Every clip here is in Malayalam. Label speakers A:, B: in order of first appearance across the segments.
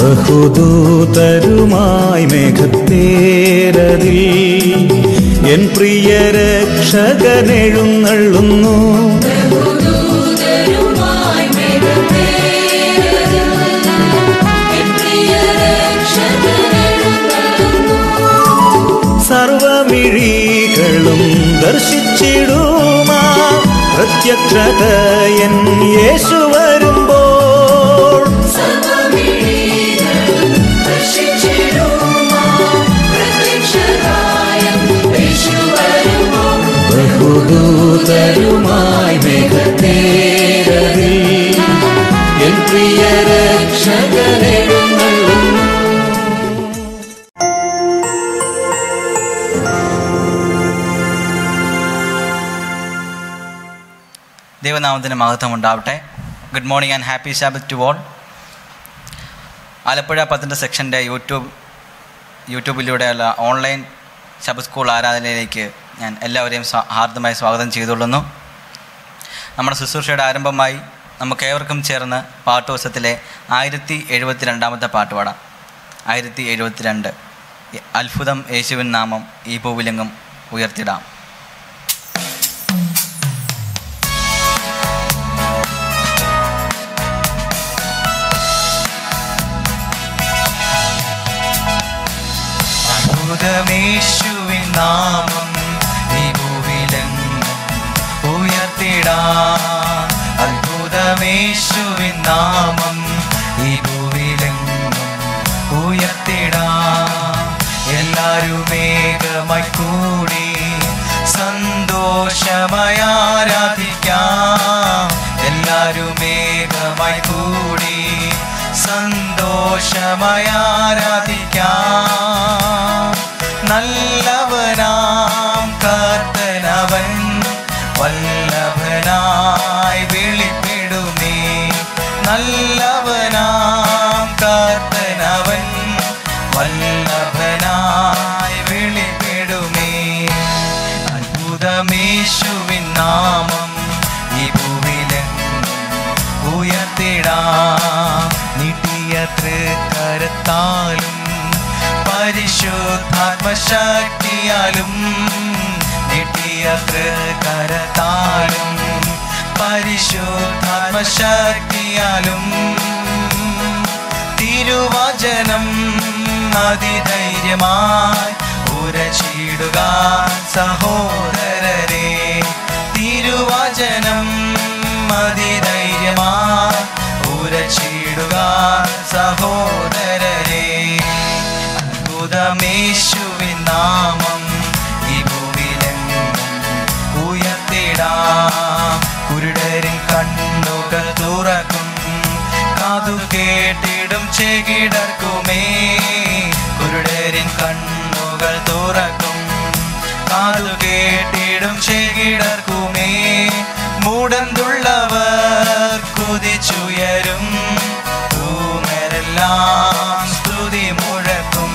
A: ബഹുദൂതരുമായി മേഘത്തേരതിൽ എൻ പ്രിയ രക്ഷകനെഴുന്നള്ളുന്നു
B: ദൂതരുമായി മേഘത്തേരതിൽ എൻ പ്രിയ രക്ഷകനെഴുന്നള്ളുന്നു.
A: സർവമിഴികളും ദർശിച്ചിടുമാ പ്രത്യക്ഷത എൻ യേശു വരുമ്പോൾ
B: സർവ്വമിഴികളും ദർശിച്ചിടുമാ പ്രത്യക്ഷരായ യേശു വരുമ്പോൾ
A: ബഹുദൂതരുമായി മേഘത്തേരതിൽ എൻ പ്രിയ രക്ഷകനെഴുന്നള്ളുന്നു
C: ദൈവനാമത്തിന് മഹത്വം ഉണ്ടാവട്ടെ good morning and happy sabbath to all Alappuzha പത്തിൻ്റെ സെക്ഷൻ്റെ യൂട്യൂബ് യൂട്യൂബിലൂടെയുള്ള ഓൺലൈൻ ശബത് സ്കൂൾ ആരാധനയിലേക്ക് ഞാൻ എല്ലാവരെയും സ്വാ- ഹാർദമായി സ്വാഗതം ചെയ്തുകൊള്ളുന്നു നമ്മുടെ ശുശ്രൂഷയുടെ ആരംഭമായി നമുക്ക് ഏവർക്കും ചേർന്ന് പാട്ടുവസത്തിലെ ആയിരത്തി എഴുപത്തി രണ്ടാമത്തെ പാട്ട് പാടാം ആയിരത്തി എഴുപത്തിരണ്ട് അത്ഭുതം യേശുവിൻ നാമം ഈ പൂവിലെങ്ങും ഉയർത്തിടാം
D: അത്ഭുതമേശുവിൻ നാമം ഈ ഭൂവിലെങ്ങും ഉയർത്തിടാം അത്ഭുതമേശുവിൻ നാമം ഈ ഭൂവിലെങ്ങും ഉയർത്തിടാം എല്ലാരും ഏകമായി കൂടി സന്തോഷമായി ആരാധിക്കാം എല്ലാരും ഏകമായി കൂടി സന്തോഷമായി ആരാധിക്കാം നല്ലവനാം കർത്തനവൻ വല്ലഭനായി വിളിപ്പിടുമേ നല്ലവനാം കർത്തനവൻ വല്ലഭനായി വിളിപ്പിടുമേ അത്ഭുതമേശുവിൻ നാമം ഈ ഭൂവിലെങ്ങും ഉയർത്തിടാം നീട്ടിയ തൃക്കരത്താലും പരിശുദ്ധാത്മശക്തിയാലും നീട്ടിയ തൃക്കരത്താലും പരിശുദ്ധാത്മശക്തിയാലും തിരുവചനം അതിധൈര്യമായി ഉരച്ചിടുക സഹോദരരെ തിരുവചനം അതിധൈര്യമായി ഉരച്ചിടുക സഹോദരരെ അത്ഭുതമേശുവിൻ നാമം ഈ ഭൂവിലെങ്ങും ഉയർത്തിടാം കുരുടരിൻ കണ്ണുകൾ തുറക്കും കാതു കേട്ടിടും ചെകിടർക്കുമേ കുരുടരിൻ കണ്ണുകൾ തുറക്കും കാതു കേട്ടിടും ചെകിടർക്കുമേ മൂടന്തുള്ളവർ കുതിച്ചുയരും ൂമരെല്ലാം സ്തുതി മുഴക്കും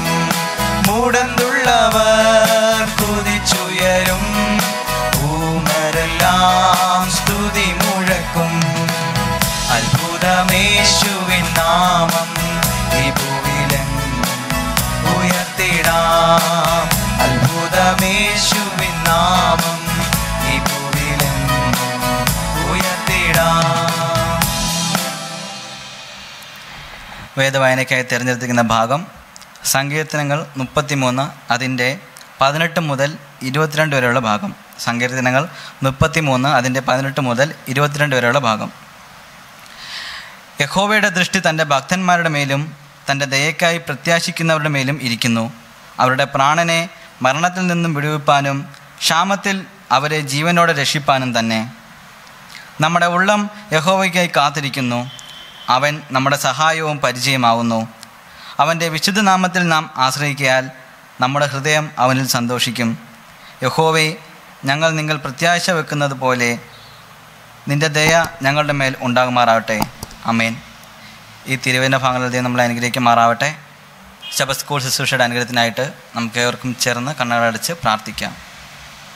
D: മൂടന്തുള്ളവർ കുതിച്ചുയരും ഊമരെല്ലാം സ്തുതി മുഴക്കും അത്ഭുതമേശുവിൻ നാമം ഈ ഭൂവിലെങ്ങും ഉയർത്തിടാം അത്ഭുതമേശുവിൻ നാമം ഈ ഭൂവിലെങ്ങും ഉയർത്തിടാം
C: വേദവായനയ്ക്കായി തിരഞ്ഞെടുത്തിരിക്കുന്ന ഭാഗം സങ്കീർത്തനങ്ങൾ മുപ്പത്തിമൂന്ന് അതിൻ്റെ പതിനെട്ട് മുതൽ ഇരുപത്തിരണ്ട് വരെയുള്ള ഭാഗം സങ്കീർത്തനങ്ങൾ മുപ്പത്തിമൂന്ന് അതിൻ്റെ പതിനെട്ട് മുതൽ ഇരുപത്തിരണ്ട് വരെയുള്ള ഭാഗം യഹോവയുടെ ദൃഷ്ടി തൻ്റെ ഭക്തന്മാരുടെ മേലും തൻ്റെ ദയക്കായി പ്രത്യാശിക്കുന്നവരുടെ മേലും ഇരിക്കുന്നു അവരുടെ പ്രാണനെ മരണത്തിൽ നിന്നും വിടുവിപ്പാനും ക്ഷാമത്തിൽ അവരെ ജീവനോടെ രക്ഷിപ്പാനും തന്നെ നമ്മുടെ ഉള്ളം യഹോവയ്ക്കായി കാത്തിരിക്കുന്നു അവൻ നമ്മുടെ സഹായവും പരിചയമാവുന്നു അവൻ്റെ വിശുദ്ധ നാമത്തിൽ നാം ആശ്രയിക്കയാൽ നമ്മുടെ ഹൃദയം അവനിൽ സന്തോഷിക്കും യഹോവേ ഞങ്ങൾ നിങ്ങൾ പ്രത്യാശ വെക്കുന്നത് പോലെ നിന്റെ ദയ ഞങ്ങളുടെ മേൽ ഉണ്ടാകുമാറാവട്ടെ അമേൻ ഈ തിരുവേന ഭാഗങ്ങളിൽ ദൈവം നമ്മളെ അനുഗ്രഹിക്കുമാറാവട്ടെ ശബത് സ്കൂൾ ശുശ്രൂഷയുടെ അനുഗ്രഹത്തിനായിട്ട് നമുക്ക് ഏവർക്കും ചേർന്ന് കണ്ണടച്ച് പ്രാർത്ഥിക്കാം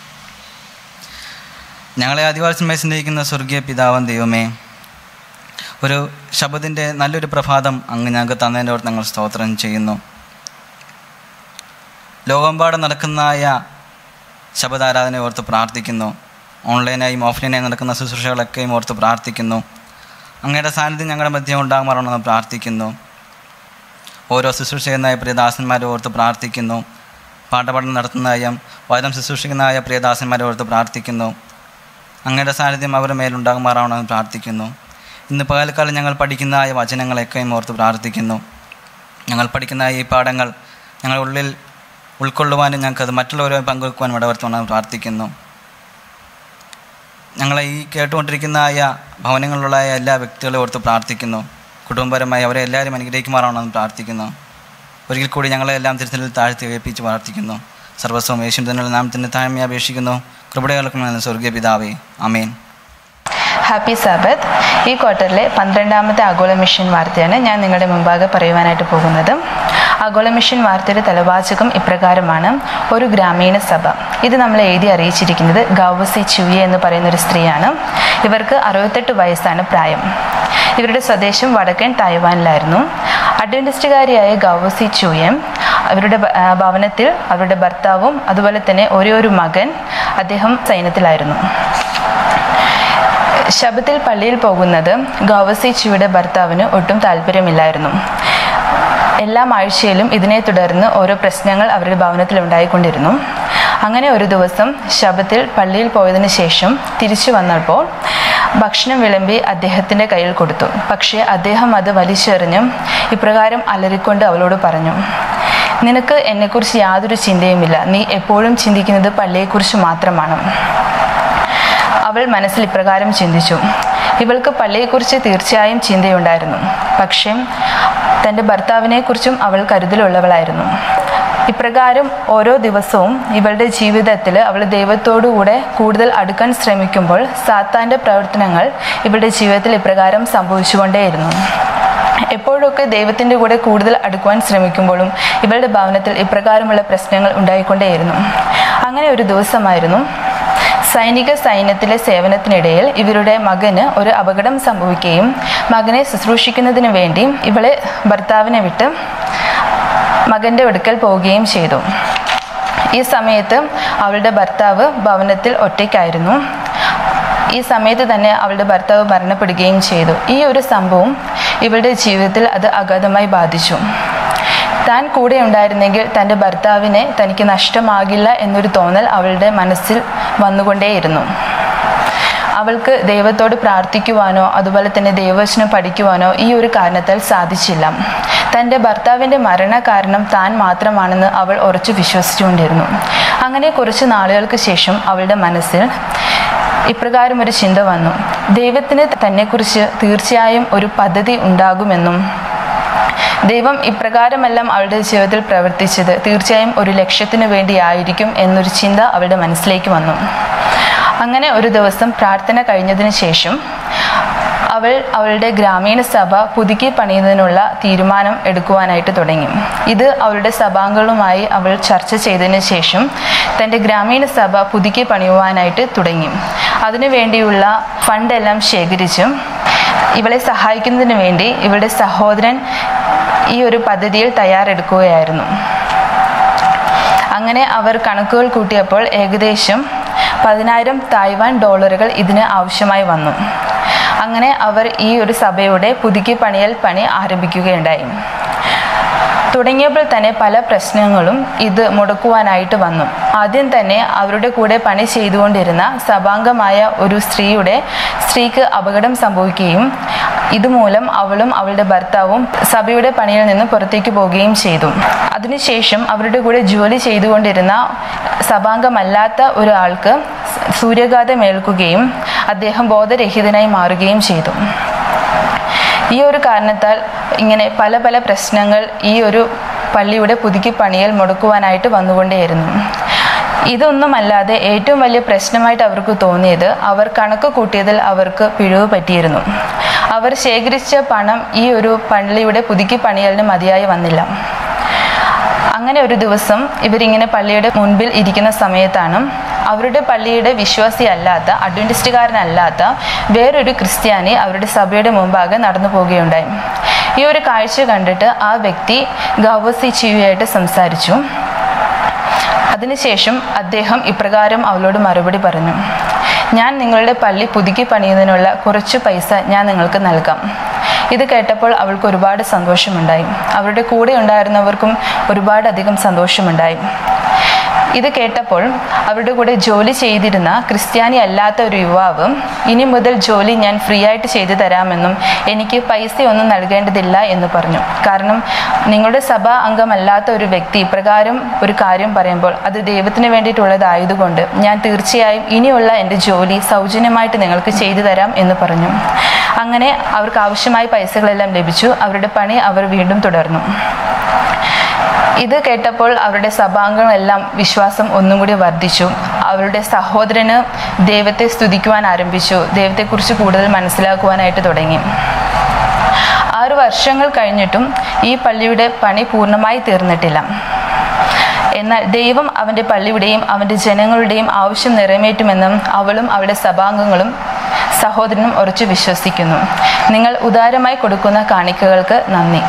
C: ഞങ്ങളെ ആദിവാസമായി സ്നേഹിക്കുന്ന സ്വർഗീയ പിതാവൻ ദൈവമേ ഒരു ശബദിൻ്റെ നല്ലൊരു പ്രഭാതം അങ്ങ് ഞങ്ങൾക്ക് തന്നതിൻ്റെ ഓർത്ത് ഞങ്ങൾ സ്തോത്രം ചെയ്യുന്നു ലോകമെമ്പാടും നടക്കുന്നതായ ശബദാരാധന ഓർത്ത് പ്രാർത്ഥിക്കുന്നു ഓൺലൈനായും ഓഫ്ലൈനായും നടക്കുന്ന ശുശ്രൂഷകളൊക്കെയും ഓർത്ത് പ്രാർത്ഥിക്കുന്നു അങ്ങയുടെ സാന്നിധ്യം ഞങ്ങളുടെ മധ്യം ഉണ്ടാകുമാറണമെന്ന് പ്രാർത്ഥിക്കുന്നു ഓരോ ശുശ്രൂഷ ചെയ്യുന്നതായ പ്രിയദാസന്മാരെ ഓർത്ത് പ്രാർത്ഥിക്കുന്നു പാഠപഠനം നടത്തുന്നതായും വചനം ശുശ്രൂഷിക്കുന്നതായ പ്രിയദാസന്മാരെ ഓർത്ത് പ്രാർത്ഥിക്കുന്നു അങ്ങയുടെ സാന്നിധ്യം അവരുടെ മേലുണ്ടാകുമാറാവണമെന്ന് പ്രാർത്ഥിക്കുന്നു ഇന്ന് പകൽക്കാലം ഞങ്ങൾ പഠിക്കുന്നതായ വചനങ്ങളെയൊക്കെയും ഓർത്ത് പ്രാർത്ഥിക്കുന്നു ഞങ്ങൾ പഠിക്കുന്ന ഈ പാഠങ്ങൾ ഞങ്ങളുടെ ഉള്ളിൽ ഉൾക്കൊള്ളുവാനും ഞങ്ങൾക്കത് മറ്റുള്ളവരെ പങ്കുവെക്കുവാനും ഇടവരുത്തണമെന്ന് പ്രാർത്ഥിക്കുന്നു ഞങ്ങളെ ഈ കേട്ടുകൊണ്ടിരിക്കുന്നതായ ഭവനങ്ങളിലുള്ള എല്ലാ വ്യക്തികളെ ഓർത്ത് പ്രാർത്ഥിക്കുന്നു കുടുംബപരമായി അവരെ എല്ലാവരും അനുഗ്രഹിക്കുമാറാണെന്ന് പ്രാർത്ഥിക്കുന്നു ഒരിക്കൽ കൂടി ഞങ്ങളെ എല്ലാം തിരുത്തലിൽ താഴ്ത്തി ഉയർപ്പിച്ച് പ്രാർത്ഥിക്കുന്നു സർവസ്വം യേശു തന്നെ നാമത്തിൻ്റെ താഴ്മയെ അപേക്ഷിക്കുന്നു കൃപയുടെ കേൾക്കണമെന്ന് സ്വർഗീയ പിതാവേ അമേൻ
E: ഹാപ്പി സാബത്ത് ഈ ക്വാർട്ടറിലെ പന്ത്രണ്ടാമത്തെ ആഗോള മിഷൻ വാർത്തയാണ് ഞാൻ നിങ്ങളുടെ മുമ്പാകെ പറയുവാനായിട്ട് പോകുന്നത് ആഗോള മിഷൻ വാർത്തയുടെ തലവാചകം ഇപ്രകാരമാണ് ഒരു ഗ്രാമീണ സഭ ഇത് നമ്മളെ എഴുതി അറിയിച്ചിരിക്കുന്നത് ഗൗവസി ചുയ എന്ന് പറയുന്ന ഒരു സ്ത്രീയാണ് ഇവർക്ക് അറുപത്തെട്ട് വയസ്സാണ് പ്രായം ഇവരുടെ സ്വദേശം വടക്കൻ തായ്വാനിലായിരുന്നു അഡ്വൻറ്റിസ്റ്റുകാരിയായ ഗൗവസി ചുയം അവരുടെ ഭ- ആ, ഭവനത്തിൽ അവരുടെ ഭർത്താവും അതുപോലെ തന്നെ ഒരേ ഒരു മകൻ അദ്ദേഹം സൈന്യത്തിലായിരുന്നു ശബത്തിൽ പള്ളിയിൽ പോകുന്നത് ഗൗവസി ചുയുടെ ഭർത്താവിന് ഒട്ടും താല്പര്യമില്ലായിരുന്നു എല്ലാ ആഴ്ചയിലും ഇതിനെ തുടർന്ന് ഓരോ പ്രശ്നങ്ങൾ അവരുടെ ഭവനത്തിൽ ഉണ്ടായിക്കൊണ്ടിരുന്നു അങ്ങനെ ഒരു ദിവസം ശബത്തിൽ പള്ളിയിൽ പോയതിനു ശേഷം തിരിച്ചു വന്നപ്പോൾ ഭക്ഷണം വിളമ്പി അദ്ദേഹത്തിൻ്റെ കയ്യിൽ കൊടുത്തു പക്ഷേ അദ്ദേഹം അത് വലിച്ചെറിഞ്ഞും ഇപ്രകാരം അലറിക്കൊണ്ട് അവളോട് പറഞ്ഞു നിനക്ക് എന്നെക്കുറിച്ച് യാതൊരു ചിന്തയുമില്ല നീ എപ്പോഴും ചിന്തിക്കുന്നത് പള്ളിയെക്കുറിച്ച് മാത്രമാണ് അവൾ മനസ്സിൽ ഇപ്രകാരം ചിന്തിച്ചു ഇവൾക്ക് പള്ളിയെക്കുറിച്ച് തീർച്ചയായും ചിന്തയുണ്ടായിരുന്നു പക്ഷേ തൻ്റെ ഭർത്താവിനെക്കുറിച്ചും അവൾ കരുതലുള്ളവളായിരുന്നു ഇപ്രകാരം ഓരോ ദിവസവും ഇവളുടെ ജീവിതത്തിൽ അവൾ ദൈവത്തോടുകൂടെ കൂടുതൽ അടുക്കാൻ ശ്രമിക്കുമ്പോൾ സാത്താൻ്റെ പ്രവർത്തനങ്ങൾ ഇവളുടെ ജീവിതത്തിൽ ഇപ്രകാരം സംഭവിച്ചുകൊണ്ടേയിരുന്നു എപ്പോഴൊക്കെ ദൈവത്തിൻ്റെ കൂടെ കൂടുതൽ അടുക്കുവാൻ ശ്രമിക്കുമ്പോഴും ഇവളുടെ ഭവനത്തിൽ ഇപ്രകാരമുള്ള പ്രശ്നങ്ങൾ ഉണ്ടായിക്കൊണ്ടേയിരുന്നു അങ്ങനെ ഒരു ദിവസമായിരുന്നു സൈനിക സൈന്യത്തിലെ സേവനത്തിനിടയിൽ ഇവരുടെ മകന് ഒരു അപകടം സംഭവിക്കുകയും മകനെ ശുശ്രൂഷിക്കുന്നതിന് വേണ്ടി ഇവളെ ഭർത്താവിനെ വിട്ട് മകൻ്റെ അടുക്കൽ പോവുകയും ചെയ്തു ഈ സമയത്ത് അവളുടെ ഭർത്താവ് ഭവനത്തിൽ ഒറ്റയ്ക്കായിരുന്നു ഈ സമയത്ത് തന്നെ അവളുടെ ഭർത്താവ് മരണപ്പെടുകയും ചെയ്തു ഈ ഒരു സംഭവം ഇവളുടെ ജീവിതത്തിൽ അത് അഗാധമായി ബാധിച്ചു താൻ കൂടെ ഉണ്ടായിരുന്നെങ്കിൽ തൻ്റെ ഭർത്താവിനെ തനിക്ക് നഷ്ടമാകില്ല എന്നൊരു തോന്നൽ അവളുടെ മനസ്സിൽ വന്നുകൊണ്ടേയിരുന്നു അവൾക്ക് ദൈവത്തോട് പ്രാർത്ഥിക്കുവാനോ അതുപോലെ തന്നെ ദൈവവചനം പഠിക്കുവാനോ ഈ ഒരു കാരണത്താൽ സാധിച്ചില്ല തൻ്റെ ഭർത്താവിൻ്റെ മരണ കാരണം താൻ മാത്രമാണെന്ന് അവൾ ഉറച്ചു വിശ്വസിച്ചുകൊണ്ടിരുന്നു അങ്ങനെ കുറച്ച് നാളുകൾക്ക് ശേഷം അവളുടെ മനസ്സിൽ ഇപ്രകാരം ഒരു ചിന്ത വന്നു ദൈവത്തിന് തന്നെക്കുറിച്ച് തീർച്ചയായും ഒരു പദ്ധതി ഉണ്ടാകുമെന്നും ദൈവം ഇപ്രകാരമെല്ലാം അവളുടെ ജീവിതത്തിൽ പ്രവർത്തിച്ചത് തീർച്ചയായും ഒരു ലക്ഷ്യത്തിനു വേണ്ടിയായിരിക്കും എന്നൊരു ചിന്ത അവളുടെ മനസ്സിലേക്ക് വന്നു അങ്ങനെ ഒരു ദിവസം പ്രാർത്ഥന കഴിഞ്ഞതിന് ശേഷം അവൾ അവളുടെ ഗ്രാമീണ സഭ പുതുക്കി പണിയുന്നതിനുള്ള തീരുമാനം എടുക്കുവാനായിട്ട് തുടങ്ങി ഇത് അവളുടെ സഭാംഗങ്ങളുമായി അവൾ ചർച്ച ചെയ്തതിന് ശേഷം തൻ്റെ ഗ്രാമീണ സഭ പുതുക്കി പണിയുവാനായിട്ട് തുടങ്ങി അതിനു വേണ്ടിയുള്ള ഫണ്ടെല്ലാം ശേഖരിച്ച് ഇവളെ സഹായിക്കുന്നതിന് വേണ്ടി ഇവളുടെ സഹോദരൻ ഈ ഒരു പദ്ധതിയിൽ തയ്യാറെടുക്കുകയായിരുന്നു അങ്ങനെ അവർ കണക്കുകൾ കൂട്ടിയപ്പോൾ ഏകദേശം പതിനായിരം തായ്വാൻ ഡോളറുകൾ ഇതിന് ആവശ്യമായി വന്നു അങ്ങനെ അവർ ഈ ഒരു സഭയുടെ പുതുക്കി പണിയൽ പണി ആരംഭിക്കുകയുണ്ടായി തുടങ്ങിയപ്പോൾ തന്നെ പല പ്രശ്നങ്ങളും ഇത് മുടക്കുവാനായിട്ട് വന്നു ആദ്യം തന്നെ അവരുടെ കൂടെ പണി ചെയ്തുകൊണ്ടിരുന്ന സഭാംഗമായ ഒരു സ്ത്രീയുടെ സ്ത്രീക്ക് അപകടം സംഭവിക്കുകയും ഇതുമൂലം അവളും അവളുടെ ഭർത്താവും സഭയുടെ പണിയിൽ നിന്ന് പുറത്തേക്ക് പോവുകയും ചെയ്തു അതിനുശേഷം അവരുടെ കൂടെ ജോലി ചെയ്തുകൊണ്ടിരുന്ന സഭാംഗമല്ലാത്ത ഒരാൾക്ക് സൂര്യാഘാതം ഏൽക്കുകയും അദ്ദേഹം ബോധരഹിതനായി മാറുകയും ചെയ്തു ഈ ഒരു കാരണത്താൽ ഇങ്ങനെ പല പല പ്രശ്നങ്ങൾ ഈ ഒരു പള്ളിയുടെ പുതുക്കി പണിയൽ മുടക്കുവാനായിട്ട് വന്നുകൊണ്ടേയിരുന്നു ഇതൊന്നുമല്ലാതെ ഏറ്റവും വലിയ പ്രശ്നമായിട്ട് അവർക്ക് തോന്നിയത് അവർ കണക്ക് കൂട്ടിയതിൽ അവർക്ക് പിഴവ് പറ്റിയിരുന്നു അവർ ശേഖരിച്ച പണം ഈ ഒരു പള്ളിയുടെ പുതുക്കി പണിയലിന് മതിയായി വന്നില്ല അങ്ങനെ ഒരു ദിവസം ഇവരിങ്ങനെ പള്ളിയുടെ മുൻപിൽ ഇരിക്കുന്ന സമയത്താണ് അവരുടെ പള്ളിയുടെ വിശ്വാസിയല്ലാത്ത അഡ്വൻറ്റിസ്റ്റുകാരനല്ലാത്ത വേറൊരു ക്രിസ്ത്യാനി അവരുടെ സഭയുടെ മുമ്പാകെ നടന്നു പോവുകയുണ്ടായി ഈ ഒരു കാഴ്ച കണ്ടിട്ട് ആ വ്യക്തി ഗാവസി ചിവിയായിട്ട് സംസാരിച്ചു അതിനുശേഷം അദ്ദേഹം ഇപ്രകാരം അവളോട് മറുപടി പറഞ്ഞു ഞാൻ നിങ്ങളുടെ പള്ളി പുതുക്കി പണിയുന്നതിനുള്ള കുറച്ച് പൈസ ഞാൻ നിങ്ങൾക്ക് നൽകാം ഇത് കേട്ടപ്പോൾ അവൾക്ക് ഒരുപാട് സന്തോഷമുണ്ടായി അവരുടെ കൂടെ ഉണ്ടായിരുന്നവർക്കും ഒരുപാട് അധികം സന്തോഷമുണ്ടായി ഇത് കേട്ടപ്പോൾ അവരുടെ കൂടെ ജോലി ചെയ്തിരുന്ന ക്രിസ്ത്യാനി അല്ലാത്ത ഒരു യുവാവ് ഇനി മുതൽ ജോലി ഞാൻ ഫ്രീ ആയിട്ട് ചെയ്തു തരാമെന്നും എനിക്ക് പൈസ ഒന്നും നൽകേണ്ടതില്ല എന്ന് പറഞ്ഞു കാരണം നിങ്ങളുടെ സഭാ അംഗമല്ലാത്ത ഒരു വ്യക്തി ഇപ്രകാരം ഒരു കാര്യം പറയുമ്പോൾ അത് ദൈവത്തിന് വേണ്ടിയിട്ടുള്ളതായതുകൊണ്ട് ഞാൻ തീർച്ചയായും ഇനിയുള്ള എൻ്റെ ജോലി സൗജന്യമായിട്ട് നിങ്ങൾക്ക് ചെയ്തു തരാം എന്ന് പറഞ്ഞു അങ്ങനെ അവർക്ക് ആവശ്യമായ പൈസകളെല്ലാം ലഭിച്ചു അവരുടെ പണി അവർ വീണ്ടും തുടർന്നു ഇത് കേട്ടപ്പോൾ അവരുടെ സഭാംഗങ്ങളെല്ലാം വിശ്വാസം ഒന്നും കൂടി വർദ്ധിച്ചു അവരുടെ സഹോദരന് ദൈവത്തെ സ്തുതിക്കുവാൻ ആരംഭിച്ചു ദൈവത്തെക്കുറിച്ച് കൂടുതൽ മനസ്സിലാക്കുവാനായിട്ട് തുടങ്ങി ആറു വർഷങ്ങൾ കഴിഞ്ഞിട്ടും ഈ പള്ളിയുടെ പണി പൂർണ്ണമായി തീർന്നിട്ടില്ല എന്നാൽ ദൈവം അവൻ്റെ പള്ളിയുടെയും അവൻ്റെ ജനങ്ങളുടെയും ആവശ്യം നിറവേറ്റുമെന്നും അവളും അവളുടെ സഭാംഗങ്ങളും സഹോദരനും ഉറച്ചു വിശ്വസിക്കുന്നു നിങ്ങൾ ഉദാരമായി കൊടുക്കുന്ന കാണിക്കകൾക്ക് നന്ദി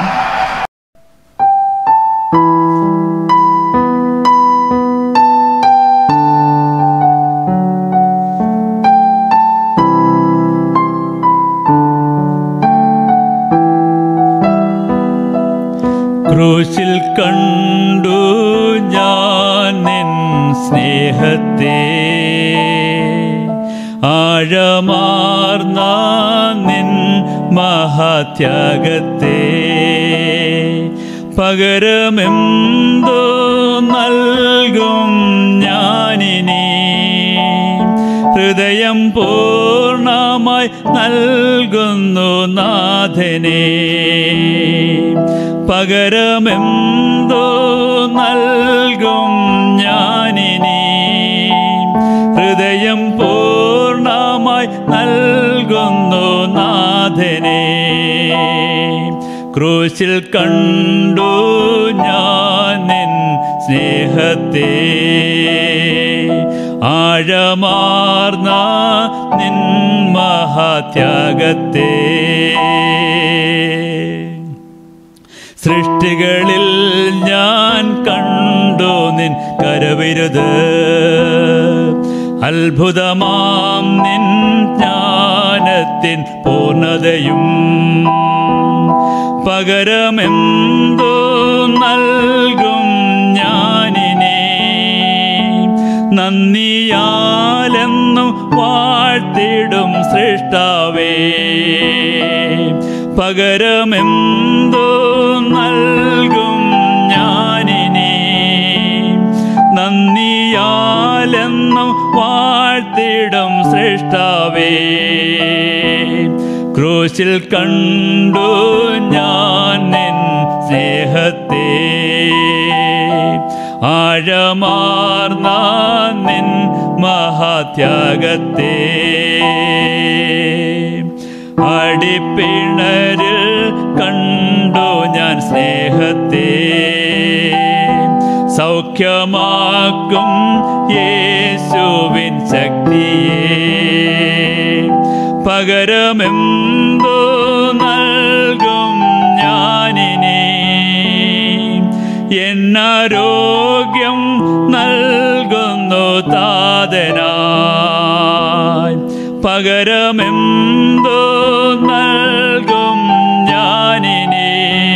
A: ക്രൂശിൽ കണ്ടു ഞാൻ നിൻ സ്നേഹത്തെ ആഴമാർന്ന നിൻ മഹാത്യാഗത്തെ പകരമെന്തോ നൽകും ഞാനിനി ഹൃദയം പൂർണ്ണമായി നൽകുന്നു നാഥനെ പകരമെന്തോ നൽകും ഞാനിനി ഹൃദയം പൂർണ്ണമായി നൽകുന്നു നാഥനെ ക്രൂശിൽ കണ്ടു ഞാൻ നിൻ സ്നേഹത്തെ ആഴമാർന്ന നിൻ മഹാത്യാഗത്തെ സൃഷ്ടികളിൽ ഞാൻ കണ്ടു നിൻ കരവിരുത് അത്ഭുതമാം നിൻ ജ്ഞാനത്തിൻ പൂർണ്ണതയും പകരമെന്തോ നൽകും ഞാനിനെ നന്ദിയാലെന്നും വാഴ്ത്തിടും സൃഷ്ടാവേ പകരമെന്തോ നൽകും ഞാനിനെ നന്ദിയാലെന്നും വാഴ്ത്തിടും സൃഷ്ടാവേ ക്രൂശിൽ കണ്ടു ഞാൻ നിൻ സ്നേഹത്തെ ആഴമാർന്ന നിൻ മഹാത്യാഗത്തെ അടിപ്പിണരിൽ കണ്ടു ഞാൻ സ്നേഹത്തെ സൗഖ്യമാക്കും യേശുവിൻ ശക്തിയെ പകരമെന്തോ നൽകും ഞാനിനെ എന്നാരോഗ്യം നൽകുന്നു താതനായി പകരമെന്തോ നൽകും ഞാനിനെ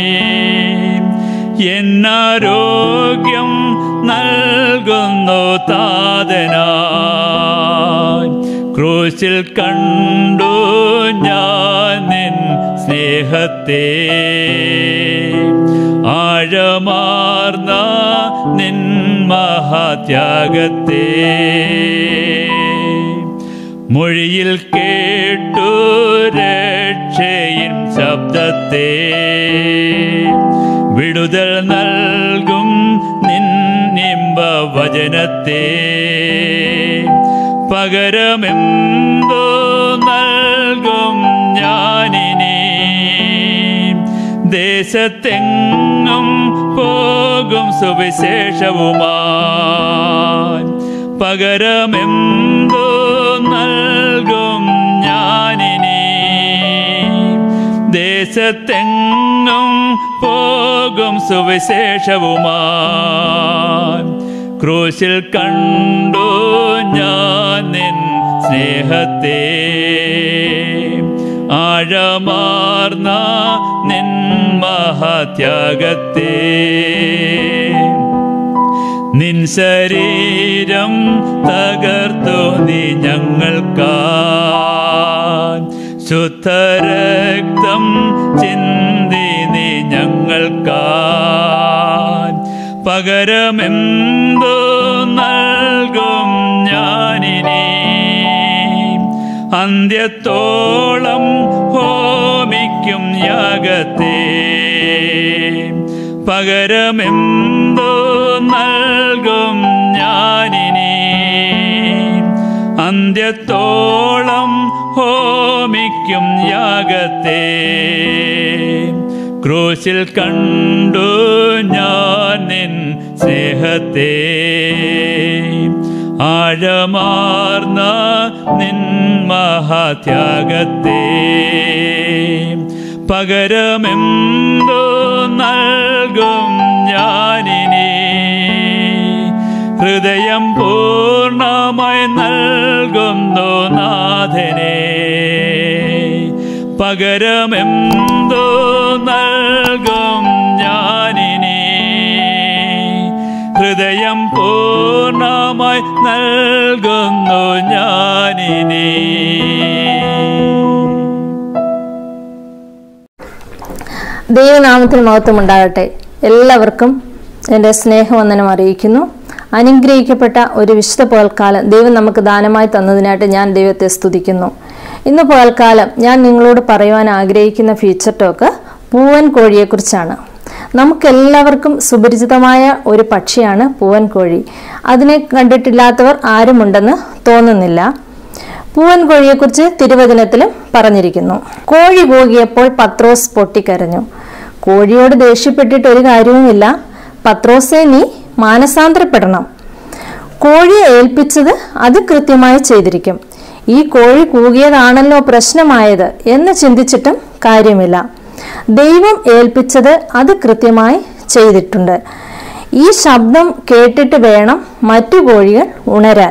A: എന്നാരോഗ്യം നൽകുന്നു താതനായി ക്രൂശിൽ കണ്ടു ഞാൻ നിൻ സ്നേഹത്തെ ആഴമാർന്ന നിൻ മഹാത്യാഗത്തെ മൊഴിയിൽ കേട്ടു രക്ഷയിൻ ശബ്ദത്തെ വിടുതൽ നൽകും നിന്നിമ്പ വചനത്തെ പകരമെന്തോ നൽകും ഞാനിനെ ദേശത്തെങ്ങും പോകും സുവിശേഷവുമായി പകരമെന്തോ നൽകും ഞാനിനി ദേശത്തെങ്ങും പോകും സുവിശേഷവുമാ ക്രൂശിൽ കണ്ടു ഞാൻ നിൻ സ്നേഹത്തെ ആഴമാർന്ന നിൻ മഹാത്യാഗത്തെ നിൻ ശരീരം തകർത്തു നീ ഞങ്ങൾക്കാ ശുദ്ധരക്തം ചിന്തി നീ ഞങ്ങൾക്കാ പകരമെന്തോ നൽകും ഞാനിനി അന്ത്യത്തോളം ഹോമിക്കും യാഗത്തെ പകരമെന്തോ നൽകും ഞാനിനി അന്ത്യത്തോളം ഹോമിക്കും യാഗത്തെ ക്രൂശിൽ കണ്ടു ഞാൻ നിൻ സ്നേഹത്തെ ആഴമാർന്ന നിൻ മഹാത്യാഗത്തെ പകരമെന്തോ നൽകും ഞാനിനി ഹൃദയം പൂർണ്ണമായി നൽകുന്നു നാഥനെ പകരമെന്തോ നൽകും ഞാനിനി ഹൃദയം പൂർണ്ണമായി നൽകുന്നു ഞാനിനി
F: ദൈവനാമത്തിന് മഹത്വം ഉണ്ടാകട്ടെ എല്ലാവർക്കും എൻ്റെ സ്നേഹവന്ദനം അറിയിക്കുന്നു അനുഗ്രഹിക്കപ്പെട്ട ഒരു വിശുദ്ധ പകൽക്കാലം ദൈവം നമുക്ക് ദാനമായി തന്നതിനായിട്ട് ഞാൻ ദൈവത്തെ സ്തുതിക്കുന്നു ഇന്ന് പകൽക്കാലം ഞാൻ നിങ്ങളോട് പറയുവാൻ ആഗ്രഹിക്കുന്ന ഫീച്ചർ ടോക്ക് പൂവൻ കോഴിയെക്കുറിച്ചാണ് നമുക്കെല്ലാവർക്കും സുപരിചിതമായ ഒരു പക്ഷിയാണ് പൂവൻ കോഴി അതിനെ കണ്ടിട്ടില്ലാത്തവർ ആരുമുണ്ടെന്ന് തോന്നുന്നില്ല പൂവൻ കോഴിയെക്കുറിച്ച് തിരുവചനത്തിലും പറഞ്ഞിരിക്കുന്നു കോഴി പോകിയപ്പോൾ പത്രോസ് പൊട്ടിക്കരഞ്ഞു കോഴിയോട് ദേഷ്യപ്പെട്ടിട്ട് ഒരു കാര്യവുമില്ല പത്രോസെ നീ മാനസാന്തരപ്പെടണം കോഴിയെ ഏൽപ്പിച്ചത് അത് കൃത്യമായി ചെയ്തിരിക്കും ഈ കോഴി കൂകിയതാണല്ലോ പ്രശ്നമായത് എന്ന് ചിന്തിച്ചിട്ടും കാര്യമില്ല ദൈവം ഏൽപ്പിച്ചത് അത് കൃത്യമായി ചെയ്തിട്ടുണ്ട് ഈ ശബ്ദം കേട്ടിട്ട് വേണം മറ്റു കോഴികൾ ഉണരാൻ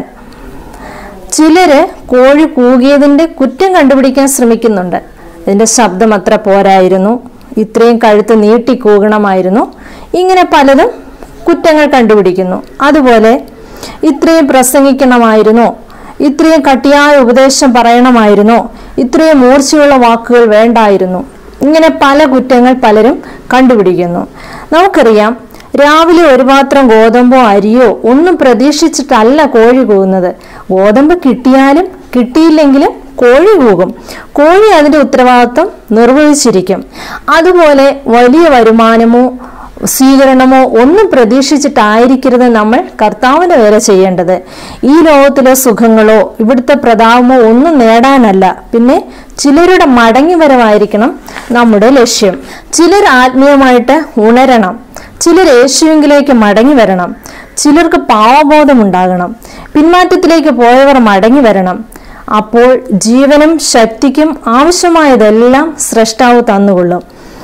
F: ചിലര് കോഴി കൂകിയതിന്റെ കുറ്റം കണ്ടുപിടിക്കാൻ ശ്രമിക്കുന്നുണ്ട് ഇതിന്റെ ശബ്ദം അത്ര പോരായിരുന്നു ഇത്രയും കഴുത്ത് നീട്ടി കൂകണമായിരുന്നു ഇങ്ങനെ പലതും കുറ്റങ്ങൾ കണ്ടുപിടിക്കുന്നു അതുപോലെ ഇത്രയും പ്രസംഗിക്കണമായിരുന്നോ ഇത്രയും കട്ടിയായ ഉപദേശം പറയണമായിരുന്നോ ഇത്രയും മൂർച്ചയുള്ള വാക്കുകൾ വേണ്ടായിരുന്നു ഇങ്ങനെ പല കുറ്റങ്ങൾ പലരും കണ്ടുപിടിക്കുന്നു നമുക്കറിയാം രാവിലെ ഒരു പാത്രം ഗോതമ്പോ അരിയോ ഒന്നും പ്രതീക്ഷിച്ചിട്ടല്ല കോഴി കൂകുന്നത് ഗോതമ്പ് കിട്ടിയാലും കിട്ടിയില്ലെങ്കിലും കോഴി കൂകും കോഴി അതിന്റെ ഉത്തരവാദിത്വം നിർവഹിച്ചിരിക്കും അതുപോലെ വലിയ വരുമാനമോ സ്വീകരണമോ ഒന്നും പ്രതീക്ഷിച്ചിട്ടായിരിക്കരുത് നമ്മൾ കർത്താവിന്റെ വേല ചെയ്യേണ്ടത് ഈ ലോകത്തിലെ സുഖങ്ങളോ ഇവിടുത്തെ പ്രതാപമോ ഒന്നും നേടാനല്ല പിന്നെ ചിലരുടെ മടങ്ങിവരവായിരിക്കണം നമ്മുടെ ലക്ഷ്യം ചിലർ ആത്മീയമായിട്ട് ഉണരണം ചിലർ യേശുവിങ്കിലേക്ക് മടങ്ങി വരണം ചിലർക്ക് പാവബോധമുണ്ടാകണം പിന്മാറ്റത്തിലേക്ക് പോയവർ മടങ്ങി വരണം അപ്പോൾ ജീവനും ശക്തിക്കും ആവശ്യമായതെല്ലാം സ്രഷ്ടാവ് തന്നുകൊള്ളും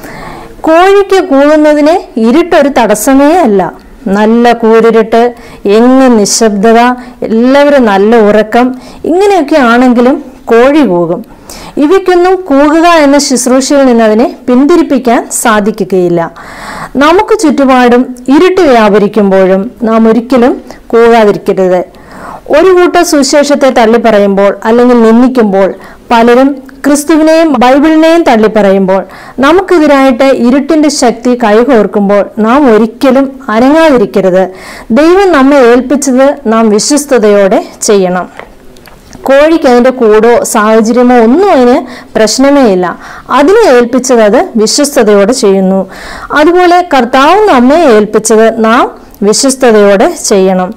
F: കോഴിക്ക് കൂകുന്നതിന് ഇരുട്ടൊരു തടസ്സമേ അല്ല നല്ല കൂരിരുട്ട് എങ്ങും നിശബ്ദത എല്ലാവരും നല്ല ഉറക്കം ഇങ്ങനെയൊക്കെ ആണെങ്കിലും കോഴി കൂകും ഇവയ്ക്കൊന്നും കൂകുക എന്ന ശുശ്രൂഷയിൽ നിന്ന് അതിനെ പിന്തിരിപ്പിക്കാൻ സാധിക്കുകയില്ല നമുക്ക് ചുറ്റുപാടും ഇരുട്ട് വ്യാപരിക്കുമ്പോഴും നാം ഒരിക്കലും കൂകാതിരിക്കരുത് ഒരു കൂട്ടം സുവിശേഷത്തെ തള്ളിപ്പറയുമ്പോൾ അല്ലെങ്കിൽ നിന്ദിക്കുമ്പോൾ പലരും ക്രിസ്തുവിനെയും ബൈബിളിനെയും തള്ളിപ്പറയുമ്പോൾ നമുക്കെതിരായിട്ട് ഇരുട്ടിന്റെ ശക്തി കൈകോർക്കുമ്പോൾ നാം ഒരിക്കലും അനങ്ങാതിരിക്കരുത് ദൈവം നമ്മെ ഏൽപ്പിച്ചത് നാം വിശ്വസ്തയോടെ ചെയ്യണം കോഴിക്ക് അതിന്റെ കൂടോ സാഹചര്യമോ ഒന്നും അതിന് പ്രശ്നമേ ഇല്ല അതിനെ ഏൽപ്പിച്ചത് അത് വിശ്വസ്തയോടെ ചെയ്യുന്നു അതുപോലെ കർത്താവ് നമ്മെ ഏൽപ്പിച്ചത് നാം വിശ്വസ്തയോടെ ചെയ്യണം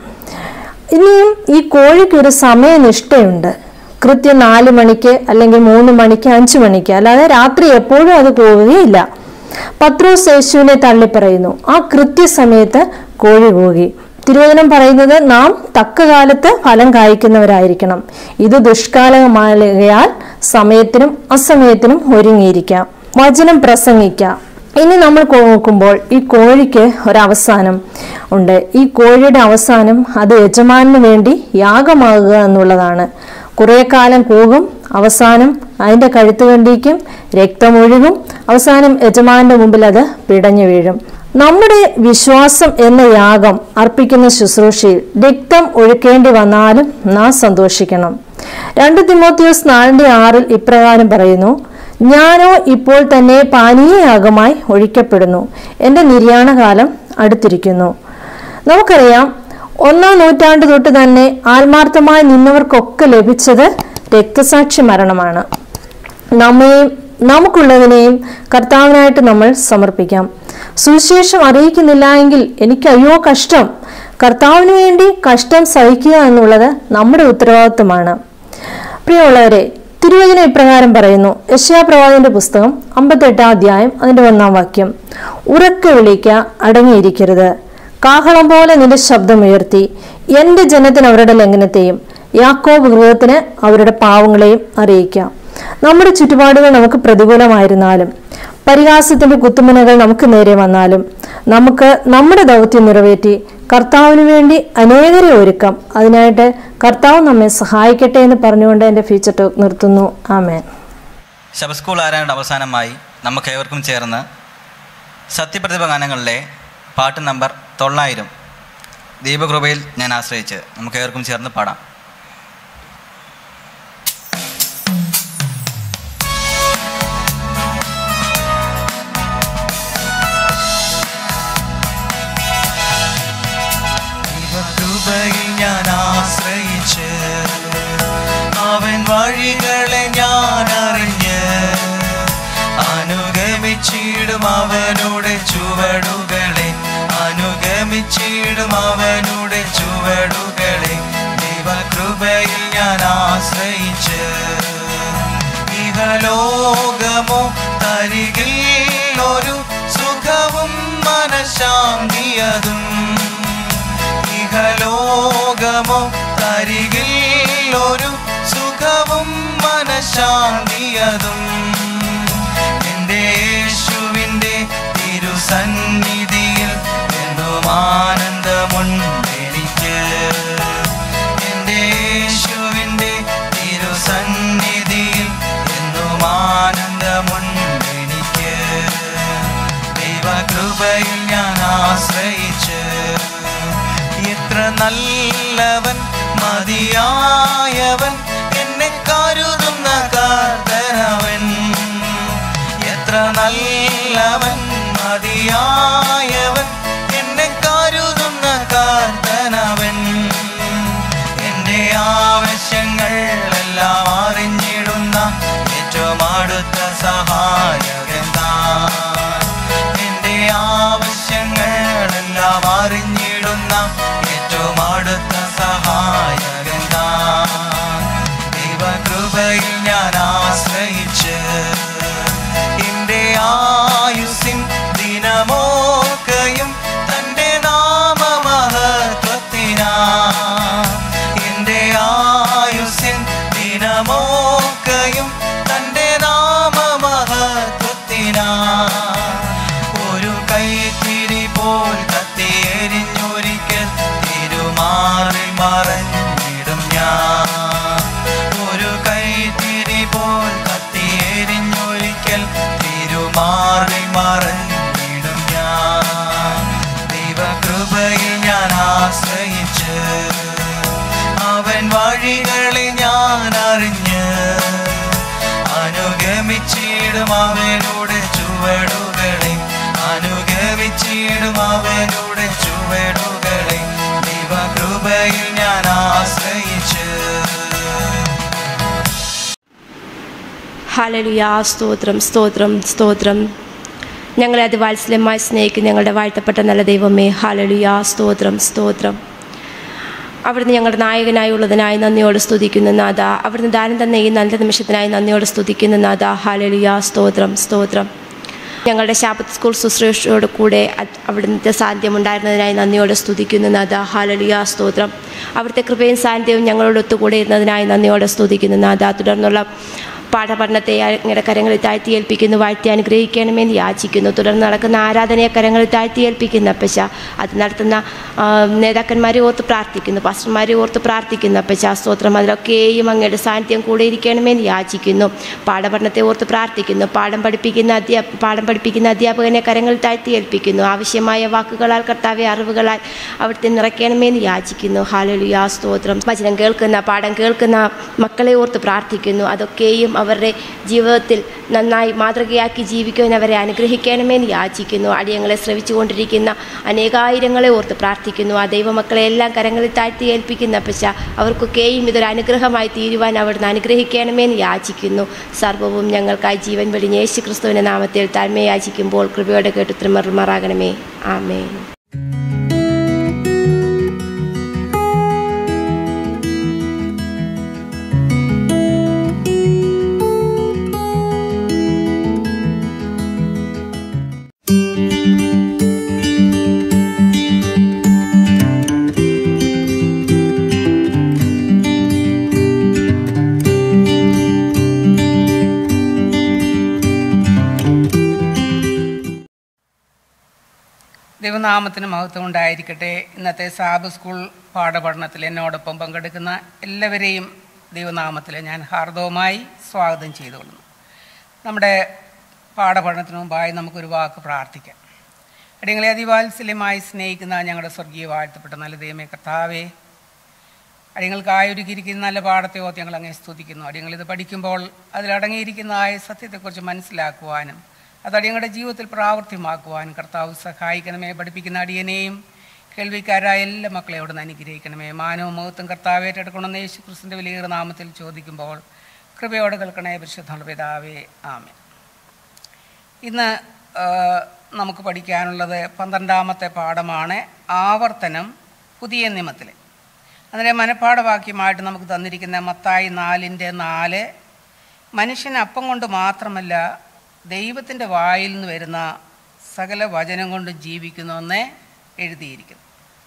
F: ഇനിയും ഈ കോഴിക്ക് ഒരു സമയനിഷ്ഠയുണ്ട് കൃത്യം നാല് മണിക്ക് അല്ലെങ്കിൽ മൂന്ന് മണിക്ക് അഞ്ചു മണിക്ക് അല്ലാതെ രാത്രി എപ്പോഴും അത് പോവുകയില്ല പത്രോസ് യേശുവിനെ തള്ളിപ്പറയുന്നു ആ കൃത്യസമയത്ത് കോഴി കൂകി തിരുവചനം പറയുന്നത് നാം തക്ക കാലത്ത് ഫലം കായ്ക്കുന്നവരായിരിക്കണം ഇത് ദുഷ്കാലമായാൽ സമയത്തിനും അസമയത്തിനും ഒരുങ്ങിയിരിക്കാം വചനം പ്രസംഗിക്കാം ഇനി നമ്മൾ കോ- നോക്കുമ്പോൾ ഈ കോഴിക്ക് ഒരവസാനം ഉണ്ട് ഈ കോഴിയുടെ അവസാനം അത് യജമാനു വേണ്ടി യാഗമാകുക എന്നുള്ളതാണ് കുറേ കാലം കൂകും അവസാനം അതിൻ്റെ കഴുത്ത് കണ്ടിക്കും രക്തമൊഴുകും അവസാനം യജമാന്റെ മുമ്പിൽ അത് പിടഞ്ഞു വീഴും നമ്മുടെ വിശ്വാസം എന്ന യാഗം അർപ്പിക്കുന്ന ശുശ്രൂഷയിൽ രക്തം ഒഴുക്കേണ്ടി വന്നാലും നാം സന്തോഷിക്കണം രണ്ട് തിമോത്തിയോസ് നാലിന്റെ ആറിൽ ഇപ്രകാരം പറയുന്നു ഞാനോ ഇപ്പോൾ തന്നെ പാനീയയാഗമായി ഒഴിക്കപ്പെടുന്നു എൻ്റെ നിര്യാണകാലം അടുത്തിരിക്കുന്നു നമുക്കറിയാം ഒന്നാം നൂറ്റാണ്ട് തൊട്ട് തന്നെ ആത്മാർത്ഥമായി നിന്നവർക്കൊക്കെ ലഭിച്ചത് രക്തസാക്ഷി മരണമാണ് നമ്മയും നമുക്കുള്ളതിനെയും കർത്താവിനായിട്ട് നമ്മൾ സമർപ്പിക്കാം സുവിശേഷം അറിയിക്കുന്നില്ല എങ്കിൽ എനിക്ക് അയ്യോ കഷ്ടം കർത്താവിന് വേണ്ടി കഷ്ടം സഹിക്കുക എന്നുള്ളത് നമ്മുടെ ഉത്തരവാദിത്വമാണ് പ്രിയമുള്ളവരെ തിരുവചനം ഇപ്രകാരം പറയുന്നു യശയാപ്രവാചന്റെ പുസ്തകം അമ്പത്തെട്ടാം അധ്യായം അതിന്റെ ഒന്നാം വാക്യം ഉറക്കെ വിളിക്ക അടങ്ങിയിരിക്കരുത് കാഹളം പോലെ നിന്റെ ശബ്ദമുയർത്തി എന്റെ ജനത്തിന് അവരുടെ ലംഘനത്തെയും യാക്കോബ് ഗൃഹത്തിന് അവരുടെ പാവങ്ങളെയും അറിയിക്കാം നമ്മുടെ ചുറ്റുപാടുകൾ നമുക്ക് പ്രതികൂലമായിരുന്നാലും പരിഹാസത്തിന്റെ കുത്തുമുനകൾ നമുക്ക് നേരെ വന്നാലും നമുക്ക് നമ്മുടെ ദൗത്യം നിറവേറ്റി കർത്താവിന് വേണ്ടി അനേകരെ ഒരുക്കാം അതിനായിട്ട് കർത്താവ് നമ്മെ സഹായിക്കട്ടെ എന്ന് പറഞ്ഞുകൊണ്ട് എൻ്റെ ഫീച്ചർ ടോക്ക് നിർത്തുന്നു ആമേൻ
C: ശബസ്കൂൾ ആരായുടെ അവസാനമായി നമുക്ക് ഏവർക്കും ചേർന്ന് സത്യപ്രതിഭ ഗാനങ്ങളിലെ പാട്ട് നമ്പർ തൊള്ളായിരം ദീപകൃപയിൽ ഞാൻ ആശ്രയിച്ച് നമുക്ക് ഏവർക്കും ചേർന്ന് പാടാം
D: ദൈവകൃപയിൽ ഞാൻ ആശ്രയിച്ച് അവൻ വഴികളെ ഞാൻ അറിഞ്ഞ് അനുഗമിച്ചിടും അവനുടെ ചുവടുകളെ അനുഗമിച്ചിടും അവനുടെ ചുവടുകളെ ദൈവകൃപയിൽ ഞാൻ ആശ്രയിച്ച് ഇഹലോകമോ തരികിൽ ഒരു സുഖവും മനഃശാന്തിയതും ഇഹലോകമോ തരികിൽ ഒരു സുഖവും മനഃശാന്തിയതും എൻ്റെ യേശുവിൻ്റെ തിരുസന്നിധിയിൽ എന്നും ആനന്ദമുണ്ടെനിക്ക് എൻ്റെ യേശുവിൻ്റെ തിരുസന്നിധിയിൽ എന്നും ആനന്ദമുണ്ടെനിക്ക് ദൈവകൃപയിൽ ഞാൻ ആശ്രയിച്ച് എത്ര നല്ലവൻ മതിയായവൻ എന്നെ കരുതുന്ന കാർത്തനവൻ എത്ര നല്ലവൻ മതിയായവൻ എന്നെ കരുതുന്ന കാർത്തനവൻ എൻ്റെ ആവശ്യങ്ങൾ എല്ലാം അറിഞ്ഞിടുന്ന ഏറ്റവും അടുത്ത സഹായകൻ താൻ എൻ്റെ ആവശ്യങ്ങളെല്ലാം അറിഞ്ഞിടുന്ന ഏറ്റവും അടുത്ത സഹായകൻ താൻ ദൈവകൃപയിൽ ഞാൻ ആശ്രയിച്ച് എൻ്റെ ആയുസിൻ ദിനമോക്കയും തൻ്റെ നാമമഹത്വത്തിനാ എൻ്റെ ആയുസിൻ ദിനമോക്കയും തൻ്റെ നാമമഹത്വത്തിനാ ഒരു കൈത്തിരി പോൽ കത്തിയെരിഞ്ഞൊരിക്കൽ തിരുമാറിൽ മറഞ്ഞിടും ഞാൻ ഒരു കൈത്തിരി പോൽ കത്തിയെരിഞ്ഞൊരിക്കൽ തിരുമാറിൽ മറഞ്ഞിടും ഞാൻ ദൈവകൃപയിൽ ഞാൻ ആശ്രയിച്ച് അവൻ വഴികളെ ഞാൻ അറിഞ്ഞ് അനുഗമിച്ചിടും അവനുടെ ചുവടുകളെ അനുഗമിച്ചിടും അവനുടെ ചുവടുകളെ ദൈവകൃപയിൽ ഞാൻ ആശ്രയിച്ച്
G: ഹാലലുയാ സ്തോത്രം സ്തോത്രം സ്തോത്രം ഞങ്ങളെ അതിവാത്സല്യമായി സ്നേഹിക്കുന്ന ഞങ്ങളുടെ വാഴ്ത്തപ്പെട്ട നല്ല ദൈവമേ ഹാലലുയാ സ്തോത്രം സ്തോത്രം അവിടുന്ന് ഞങ്ങളുടെ നായകനായുള്ളതിനായി നന്ദിയോട് സ്തുതിക്കുന്ന നാഥ അവിടുന്ന് ദാനം തന്ന ഈ നല്ല നിമിഷത്തിനായി നന്ദിയോട് സ്തുതിക്കുന്ന നാഥ ഹാലലുയാ സ്തോത്രം സ്തോത്രം ഞങ്ങളുടെ ശാപത്ത് സ്കൂൾ ശുശ്രൂഷയോട് കൂടെ അത് അവിടുത്തെ സാന്നിധ്യം ഉണ്ടായിരുന്നതിനായി നന്ദിയോടെ സ്തുതിക്കുന്നു നാഥ ഹാലലിയ സ്തോത്രം അവിടുത്തെ കൃപയും സാന്നിധ്യവും ഞങ്ങളോട് ഒത്തുകൂടെ ഇരുന്നതിനായി നന്ദിയോടെ സ്തുതിക്കുന്നു നാഥ തുടർന്നുള്ള പാഠപഠനത്തെ അങ്ങയുടെ കരങ്ങളിൽ താഴ്ത്തി ഏൽപ്പിക്കുന്നു വാഴ്ത്തി അനുഗ്രഹിക്കണമെന്ന് യാചിക്കുന്നു തുടർന്ന് നടക്കുന്ന ആരാധനയെ കരങ്ങളിൽ താഴ്ത്തി ഏൽപ്പിക്കുന്ന പശ അത് നടത്തുന്ന ആ, നേതാക്കന്മാരെ ഓർത്ത് പ്രാർത്ഥിക്കുന്നു പാസ്റ്റർമാരെ ഓർത്ത് പ്രാർത്ഥിക്കുന്നു പശ സ്തോത്രം അതിലൊക്കെയും അങ്ങയുടെ സാന്നിധ്യം കൂടെ ഇരിക്കണമെന്ന് യാചിക്കുന്നു പാഠപഠനത്തെ ഓർത്ത് പ്രാർത്ഥിക്കുന്നു പാഠം പഠിപ്പിക്കുന്ന അധ്യാ പാഠം പഠിപ്പിക്കുന്ന അധ്യാപകനെ കരങ്ങളിൽ താഴ്ത്തി ഏൽപ്പിക്കുന്നു ആവശ്യമായ വാക്കുകളാൽ കർത്താവെ അറിവുകളാൽ അവിടുത്തെ നിറയ്ക്കണമെന്ന് യാചിക്കുന്നു ഹാലലുയാ സ്തോത്രം വചനം കേൾക്കുന്ന പാഠം കേൾക്കുന്ന മക്കളെ ഓർത്ത് പ്രാർത്ഥിക്കുന്നു അതൊക്കെയും അവരുടെ ജീവിതത്തിൽ നന്നായി മാതൃകയാക്കി ജീവിക്കുവാൻ അവരെ അനുഗ്രഹിക്കണമെന്ന് യാചിക്കുന്നു അടിയങ്ങളെ ശ്രവിച്ചുകൊണ്ടിരിക്കുന്ന അനേകായിരങ്ങളെ ഓർത്ത് പ്രാർത്ഥിക്കുന്നു ആ ദൈവമക്കളെ എല്ലാം കരങ്ങളിൽ താഴ്ത്തി ഏൽപ്പിക്കുന്ന പശ അവർക്കൊക്കെയും ഇതൊരു അനുഗ്രഹമായി തീരുവാൻ അവിടുന്ന് അനുഗ്രഹിക്കണമെന്ന് യാചിക്കുന്നു സർവവും ഞങ്ങൾക്കായി ജീവൻ വെടിഞ്ഞ് യേശു ക്രിസ്തുവിൻ്റെ നാമത്തിൽ താഴ്മ യാചിക്കുമ്പോൾ കൃപയോടെ കേട്ട് ത്രിമറുമാറാകണമേ ആമേൻ
H: ദൈവനാമത്തിന് മഹത്വം ഉണ്ടായിരിക്കട്ടെ ഇന്നത്തെ സാബ് സ്കൂൾ പാഠപഠനത്തിൽ എന്നോടൊപ്പം പങ്കെടുക്കുന്ന എല്ലാവരെയും ദൈവനാമത്തിൽ ഞാൻ ഹാർദവമായി സ്വാഗതം ചെയ്തുകൊള്ളുന്നു നമ്മുടെ പാഠപഠനത്തിന് മുമ്പായി നമുക്കൊരു വാക്ക് പ്രാർത്ഥിക്കാം അടിയങ്ങളെ അതിവാത്സല്യമായി സ്നേഹിക്കുന്ന ഞങ്ങളുടെ സ്വർഗീയ വാഴ്ത്തപ്പെട്ട നല്ല ദൈവമേ കർത്താവേ അടിയങ്ങൾക്കായി ഒരുക്കിയിരിക്കുന്ന നല്ല പാഠത്തെ ഓർത്ത് ഞങ്ങൾ അങ്ങനെ സ്തുതിക്കുന്നു അടിയങ്ങളിത് പഠിക്കുമ്പോൾ അതിലടങ്ങിയിരിക്കുന്നതായ സത്യത്തെക്കുറിച്ച് മനസ്സിലാക്കുവാനും അത് അടിയങ്ങളുടെ ജീവിതത്തിൽ പ്രാവർത്തിയമാക്കുവാനും കർത്താവ് സഹായിക്കണമേ പഠിപ്പിക്കുന്ന അടിയനെയും കേൾവിക്കാരായ എല്ലാ മക്കളെ അവിടെ നിന്ന് അനുഗ്രഹിക്കണമേ മാനവും മഹത്വം കർത്താവ് ഏറ്റെടുക്കണമെന്ന് യേശു ക്രിസ്തുവിൻ്റെ വലിയ നാമത്തിൽ ചോദിക്കുമ്പോൾ കൃപയോടെ കേൾക്കണേ പരിശുദ്ധമുള്ള പിതാവേ ആമേ ഇന്ന് ആ, നമുക്ക് പഠിക്കാനുള്ളത് പന്ത്രണ്ടാമത്തെ പാഠമാണ് ആവർത്തനം പുതിയ നിയമത്തിലെ അതിൻ്റെ മനഃപ്പാഠവാക്യമായിട്ട് നമുക്ക് തന്നിരിക്കുന്ന മത്തായി നാലിൻ്റെ നാല് മനുഷ്യൻ അപ്പം കൊണ്ട് മാത്രമല്ല ദൈവത്തിൻ്റെ വായിൽ നിന്ന് വരുന്ന സകല വചനം കൊണ്ട് ജീവിക്കുന്നുവെന്ന് എഴുതിയിരിക്കുന്നു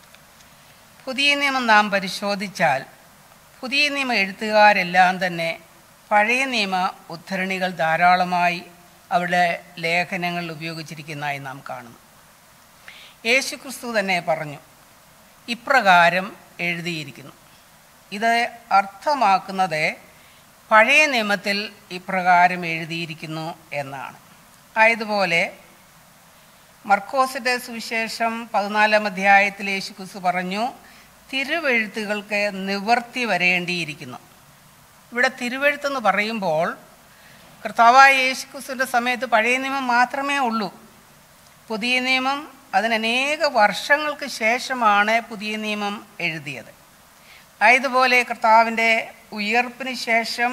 H: പുതിയ നിയമം നാം പരിശോധിച്ചാൽ പുതിയ നിയമ എഴുത്തുകാരെല്ലാം തന്നെ പഴയ നിയമ ഉദ്ധരണികൾ ധാരാളമായി അവരുടെ ലേഖനങ്ങളിൽ ഉപയോഗിച്ചിരിക്കുന്നതായി നാം കാണുന്നു യേശുക്രിസ്തു തന്നെ പറഞ്ഞു ഇപ്രകാരം എഴുതിയിരിക്കുന്നു ഇത് അർത്ഥമാക്കുന്നത് പഴയ നിയമത്തിൽ ഇപ്രകാരം എഴുതിയിരിക്കുന്നു എന്നാണ് ആയതുപോലെ മർക്കോസിൻ്റെ സുവിശേഷം പതിനാലാം അധ്യായത്തിൽ യേശുക്രിസ്തു പറഞ്ഞു തിരുവെഴുത്തുകൾക്ക് നിവർത്തി വരേണ്ടിയിരിക്കുന്നു ഇവിടെ തിരുവെഴുത്തെന്ന് പറയുമ്പോൾ കർത്താവായ യേശുക്രിസ്തുവിൻ്റെ സമയത്ത് പഴയ നിയമം മാത്രമേ ഉള്ളൂ പുതിയ നിയമം അതിന് അനേക വർഷങ്ങൾക്ക് ശേഷമാണ് പുതിയ നിയമം എഴുതിയത് ആയതുപോലെ കർത്താവിൻ്റെ ഉയർപ്പിന് ശേഷം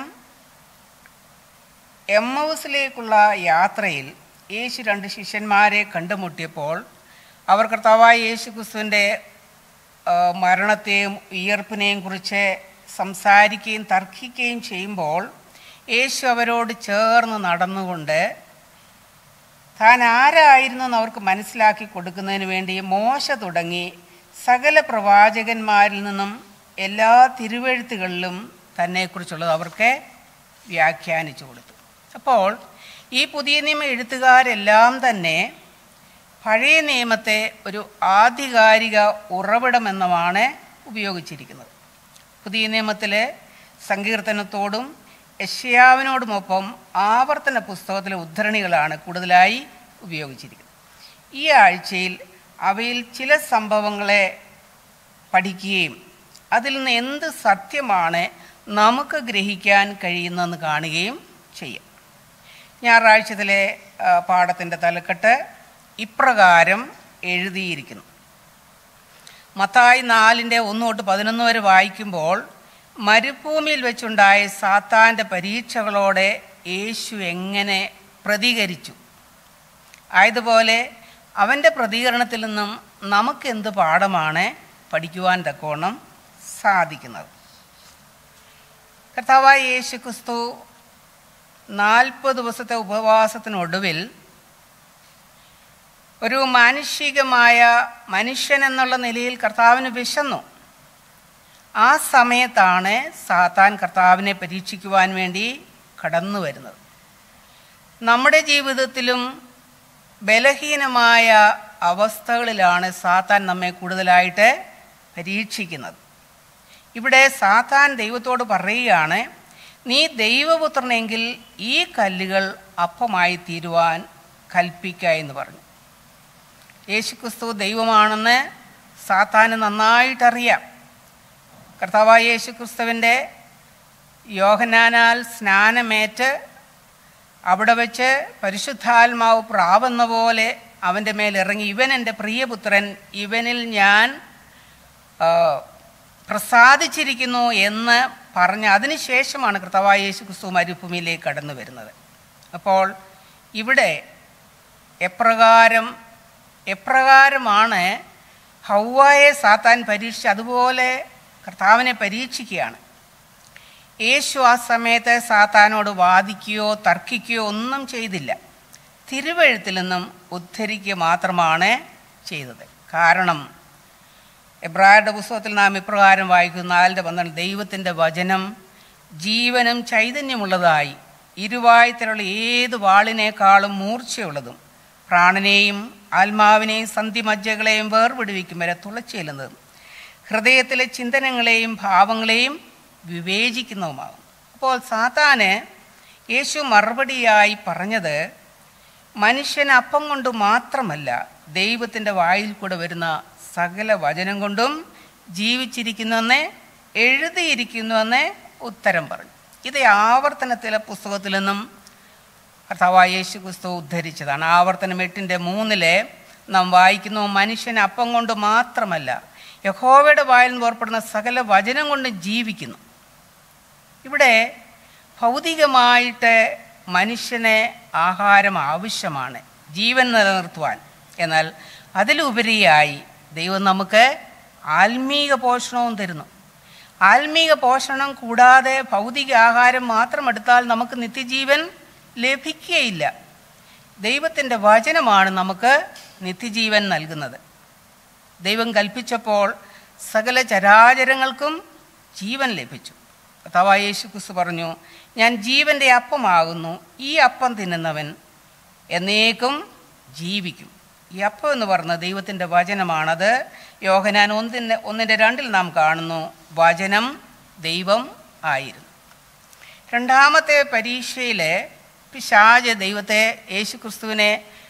H: എം ഹൗസിലേക്കുള്ള യാത്രയിൽ യേശു രണ്ട് ശിഷ്യന്മാരെ കണ്ടുമുട്ടിയപ്പോൾ അവർ കർത്താവായ യേശു ക്രിസ്തുവിൻ്റെ മരണത്തെയും ഉയർപ്പിനെയും കുറിച്ച് സംസാരിക്കുകയും തർക്കിക്കുകയും ചെയ്യുമ്പോൾ യേശു അവരോട് ചേർന്ന് നടന്നുകൊണ്ട് താൻ ആരായിരുന്നു എന്ന് അവർക്ക് മനസ്സിലാക്കി കൊടുക്കുന്നതിന് വേണ്ടി മോശ തുടങ്ങി സകല പ്രവാചകന്മാരിൽ നിന്നും എല്ലാ തിരുവെഴുത്തുകളിലും തന്നെക്കുറിച്ചുള്ളത് അവർക്ക് വ്യാഖ്യാനിച്ചു കൊടുത്തു അപ്പോൾ ഈ പുതിയ നിയമ എഴുത്തുകാരെല്ലാം തന്നെ പഴയ നിയമത്തെ ഒരു ആധികാരിക ഉറവിടമെന്നമാണ് ഉപയോഗിച്ചിരിക്കുന്നത് പുതിയ നിയമത്തിലെ സങ്കീർത്തനത്തോടും യഷ്യാവിനോടുമൊപ്പം ആവർത്തന പുസ്തകത്തിലെ ഉദ്ധരണികളാണ് കൂടുതലായി ഉപയോഗിച്ചിരിക്കുന്നത് ഈ ആഴ്ചയിൽ അവയിൽ ചില സംഭവങ്ങളെ പഠിക്കുകയും അതിൽ നിന്ന് എന്ത് സത്യമാണ് നമുക്ക് ഗ്രഹിക്കാൻ കഴിയുന്നതെന്ന് കാണുകയും ചെയ്യാം ഞായറാഴ്ചത്തിലെ ആ, പാഠത്തിൻ്റെ തലക്കെട്ട് ഇപ്രകാരം എഴുതിയിരിക്കുന്നു മത്തായി നാലിൻ്റെ ഒന്ന് തൊട്ട് പതിനൊന്ന് വരെ വായിക്കുമ്പോൾ മരുഭൂമിയിൽ വെച്ചുണ്ടായ സാത്താൻ്റെ പരീക്ഷകളോടെ യേശു എങ്ങനെ പ്രതികരിച്ചു ആയതുപോലെ അവൻ്റെ പ്രതികരണത്തിൽ നിന്നും നമുക്കെന്ത് പാഠമാണ് പഠിക്കുവാൻ തക്കോണം സാധിക്കുന്നത് കർത്താവായ യേശു ക്രിസ്തു നാൽപ്പത് ദിവസത്തെ ഉപവാസത്തിനൊടുവിൽ ഒരു മാനുഷികമായ മനുഷ്യൻ എന്നുള്ള നിലയിൽ കർത്താവിന് വിശന്നു ആ സമയത്താണ് സാത്താൻ കർത്താവിനെ പരീക്ഷിക്കുവാൻ വേണ്ടി കടന്നു വരുന്നത് നമ്മുടെ ജീവിതത്തിലും ബലഹീനമായ അവസ്ഥകളിലാണ് സാത്താൻ നമ്മെ കൂടുതലായിട്ട് പരീക്ഷിക്കുന്നത് ഇവിടെ സാത്താൻ ദൈവത്തോട് പറയുകയാണ് നീ ദൈവപുത്രനെങ്കിൽ ഈ കല്ലുകൾ അപ്പമായി തീരുവാൻ കൽപ്പിക്ക എന്ന് പറഞ്ഞു യേശുക്രിസ്തു ദൈവമാണെന്ന് സാത്താന് നന്നായിട്ടറിയാം കർത്താവായ യേശുക്രിസ്തുവിൻ്റെ യോഹനാനാൽ സ്നാനമേറ്റ് അവിടെ വെച്ച് പരിശുദ്ധാത്മാവ് പ്രാവെന്ന പോലെ അവൻ്റെ മേൽ ഇറങ്ങി ഇവൻ എൻ്റെ പ്രിയപുത്രൻ ഇവനിൽ ഞാൻ ആ, പ്രസാദിച്ചിരിക്കുന്നു എന്ന് പറഞ്ഞ് അതിനുശേഷമാണ് കർത്താവായ യേശു ക്രിസ്തു മരുഭൂമിയിലേക്ക് കടന്നു വരുന്നത് അപ്പോൾ ഇവിടെ എപ്രകാരം എപ്രകാരമാണ് ഹൗവായെ സാത്താൻ പരീക്ഷിച്ച് അതുപോലെ കർത്താവിനെ പരീക്ഷിക്കുകയാണ് യേശു ആ സമയത്ത് സാത്താനോട് വാദിക്കുകയോ തർക്കിക്കുകയോ ഒന്നും ചെയ്തില്ല തിരുവഴുത്തിൽ നിന്നും ഉദ്ധരിക്കുക മാത്രമാണ് ചെയ്തത് കാരണം എബ്രായരുടെ പുസ്തകത്തിൽ നാം ഇപ്രകാരം വായിക്കുന്ന നാലിൻ്റെ പന്ത്രണ്ട് ദൈവത്തിൻ്റെ വചനം ജീവനും ചൈതന്യമുള്ളതായി ഇരുവായത്തിലുള്ള ഏത് വാളിനേക്കാളും മൂർച്ചയുള്ളതും പ്രാണനെയും ആത്മാവിനെയും സന്ധിമജ്ജകളെയും വേർപിടിവിക്കും വരെ തുളച്ചെല്ലുന്നതും ഹൃദയത്തിലെ ചിന്തനങ്ങളെയും ഭാവങ്ങളെയും വിവേചിക്കുന്നതുമാകും അപ്പോൾ സാത്താന് യേശു മറുപടിയായി പറഞ്ഞത് മനുഷ്യൻ അപ്പം കൊണ്ട് മാത്രമല്ല ദൈവത്തിൻ്റെ വായിൽ കൂടെ വരുന്ന സകല വചനം കൊണ്ടും ജീവിച്ചിരിക്കുന്നുവെന്ന് എഴുതിയിരിക്കുന്നുവെന്ന് ഉത്തരം പറഞ്ഞു ഇത് ആവർത്തനത്തിലെ പുസ്തകത്തിൽ നിന്നും കർത്താവായ യേശു ക്രിസ്തു ഉദ്ധരിച്ചതാണ് ആവർത്തനം എട്ടിൻ്റെ മൂന്നിലെ നാം വായിക്കുന്നു മനുഷ്യൻ അപ്പം കൊണ്ട് മാത്രമല്ല യഹോവയുടെ വായിൽ നിന്ന് പുറപ്പെടുന്ന സകല വചനം കൊണ്ട് ജീവിക്കുന്നു ഇവിടെ ഭൗതികമായിട്ട് മനുഷ്യന് ആഹാരം ആവശ്യമാണ് ജീവൻ നിലനിർത്തുവാൻ എന്നാൽ അതിലുപരിയായി ദൈവം നമുക്ക് ആത്മീക പോഷണവും തരുന്നു ആത്മീക പോഷണം കൂടാതെ ഭൗതിക ആഹാരം മാത്രം എടുത്താൽ നമുക്ക് നിത്യജീവൻ ലഭിക്കുകയില്ല ദൈവത്തിൻ്റെ വചനമാണ് നമുക്ക് നിത്യജീവൻ നൽകുന്നത് ദൈവം കൽപ്പിച്ചപ്പോൾ സകല ചരാചരങ്ങൾക്കും ജീവൻ ലഭിച്ചു കർത്താവായ യേശു ക്രിസ്തു പറഞ്ഞു ഞാൻ ജീവൻ്റെ അപ്പമാകുന്നു ഈ അപ്പം തിന്നുന്നവൻ എന്നേക്കും ജീവിക്കും ഈ അപ്പം എന്ന് പറഞ്ഞ ദൈവത്തിൻ്റെ വചനമാണത് യോഹനാൻ ഒന്നിൻ്റെ ഒന്നിൻ്റെ രണ്ടിൽ നാം കാണുന്നു വചനം ദൈവം ആയിരുന്നു രണ്ടാമത്തെ പരീക്ഷയിലെ പിശാജ് ദൈവത്തെ യേശു ക്രിസ്തുവിനെ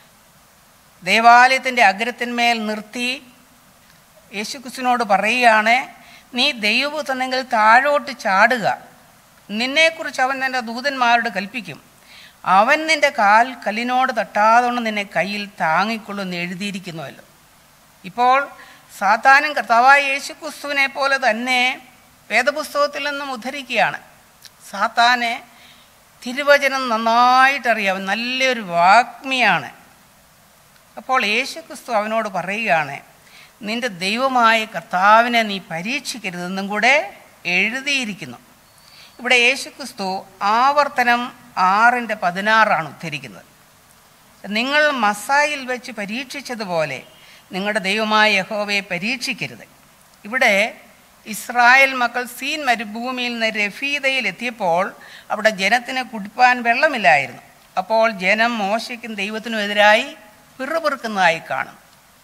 H: ദേവാലയത്തിൻ്റെ അഗ്രത്തിന്മേൽ നിർത്തി യേശുക്രിസ്തുവിനോട് പറയുകയാണ് നീ ദൈവപുത്രനെങ്കിൽ താഴോട്ട് ചാടുക നിന്നെക്കുറിച്ച് അവൻ എൻ്റെ ദൂതന്മാരോട് കൽപ്പിക്കും അവൻ നിന്റെ കാൽ കല്ലിനോട് തട്ടാതൊണ്ട് നിന്നെ കയ്യിൽ താങ്ങിക്കൊള്ളുമെന്ന് എഴുതിയിരിക്കുന്നുവല്ലോ ഇപ്പോൾ സാത്താനും കർത്താവായ യേശുക്രിസ്തുവിനെ പോലെ തന്നെ വേദപുസ്തകത്തിൽ നിന്നും ഉദ്ധരിക്കുകയാണ് സാത്താനെ തിരുവചനം നന്നായിട്ടറിയാം അവൻ നല്ലൊരു വാഗ്മിയാണ് അപ്പോൾ യേശുക്രിസ്തു അവനോട് പറയുകയാണ് നിന്റെ ദൈവമായ കർത്താവിനെ നീ പരീക്ഷിക്കരുതെന്നും കൂടെ എഴുതിയിരിക്കുന്നു ഇവിടെ യേശുക്രിസ്തു ആവർത്തനം ആറിൻ്റെ പതിനാറാണ് ഉദ്ധരിക്കുന്നത് നിങ്ങൾ മസായിൽ വെച്ച് പരീക്ഷിച്ചതുപോലെ നിങ്ങളുടെ ദൈവമായ യഹോവയെ പരീക്ഷിക്കരുത് ഇവിടെ ഇസ്രായേൽ മക്കൾ സീൻ മരുഭൂമിയിൽ നിന്ന് രഫീദയിൽ എത്തിയപ്പോൾ അവിടെ ജനത്തിന് കുടിപ്പാൻ വെള്ളമില്ലായിരുന്നു അപ്പോൾ ജനം മോശയ്ക്കും ദൈവത്തിനും എതിരായി പിറുപിറുക്കുന്നതായി കാണും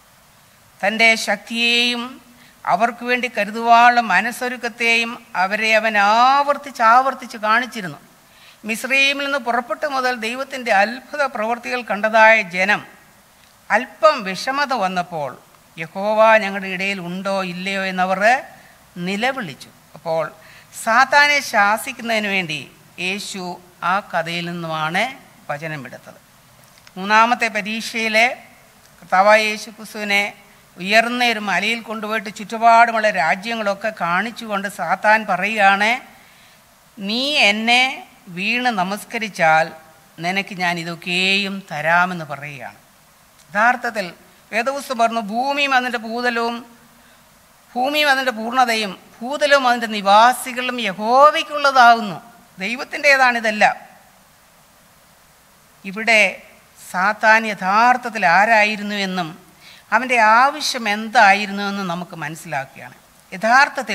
H: തൻ്റെ ശക്തിയെയും അവർക്ക് വേണ്ടി കരുതുവാനുള്ള മനസ്സൊരുക്കത്തെയും അവരെ അവൻ ആവർത്തിച്ച് ആവർത്തിച്ച് കാണിച്ചിരുന്നു മിശ്രീമിൽ നിന്ന് പുറപ്പെട്ടു മുതൽ ദൈവത്തിൻ്റെ അത്ഭുത പ്രവൃത്തികൾ കണ്ടതായ ജനം അല്പം വിഷമത വന്നപ്പോൾ യഹോവ ഞങ്ങളുടെ ഇടയിൽ ഉണ്ടോ ഇല്ലയോ എന്നവർ നിലവിളിച്ചു അപ്പോൾ സാത്താനെ ശാസിക്കുന്നതിന് വേണ്ടി യേശു ആ കഥയിൽ നിന്നുമാണ് വചനമെടുത്തത് മൂന്നാമത്തെ പരീക്ഷയിലെ കർത്താവായ യേശു ക്രിസ്തുവിനെ ഉയർന്ന ഒരു മലയിൽ കൊണ്ടുപോയിട്ട് ചുറ്റുപാടുമുള്ള രാജ്യങ്ങളൊക്കെ കാണിച്ചുകൊണ്ട് സാത്താൻ പറയുകയാണ് നീ എന്നെ വീണ് നമസ്കരിച്ചാൽ നിനക്ക് ഞാൻ ഇതൊക്കെയും തരാമെന്ന് പറയുകയാണ് യഥാർത്ഥത്തിൽ വേദപുസ്തകം പറഞ്ഞു ഭൂമിയും അതിൻ്റെ ഭൂതലവും ഭൂമിയും അതിൻ്റെ പൂർണ്ണതയും ഭൂതലവും അതിൻ്റെ നിവാസികളും യഹോവയ്ക്കുള്ളതാകുന്നു ദൈവത്തിൻ്റേതാണിതെല്ലാം ഇവിടെ സാത്താൻ യഥാർത്ഥത്തിൽ ആരായിരുന്നു എന്നും അവൻ്റെ ആവശ്യം എന്തായിരുന്നു എന്നും നമുക്ക് മനസ്സിലാക്കുകയാണ് യഥാർത്ഥത്തിൽ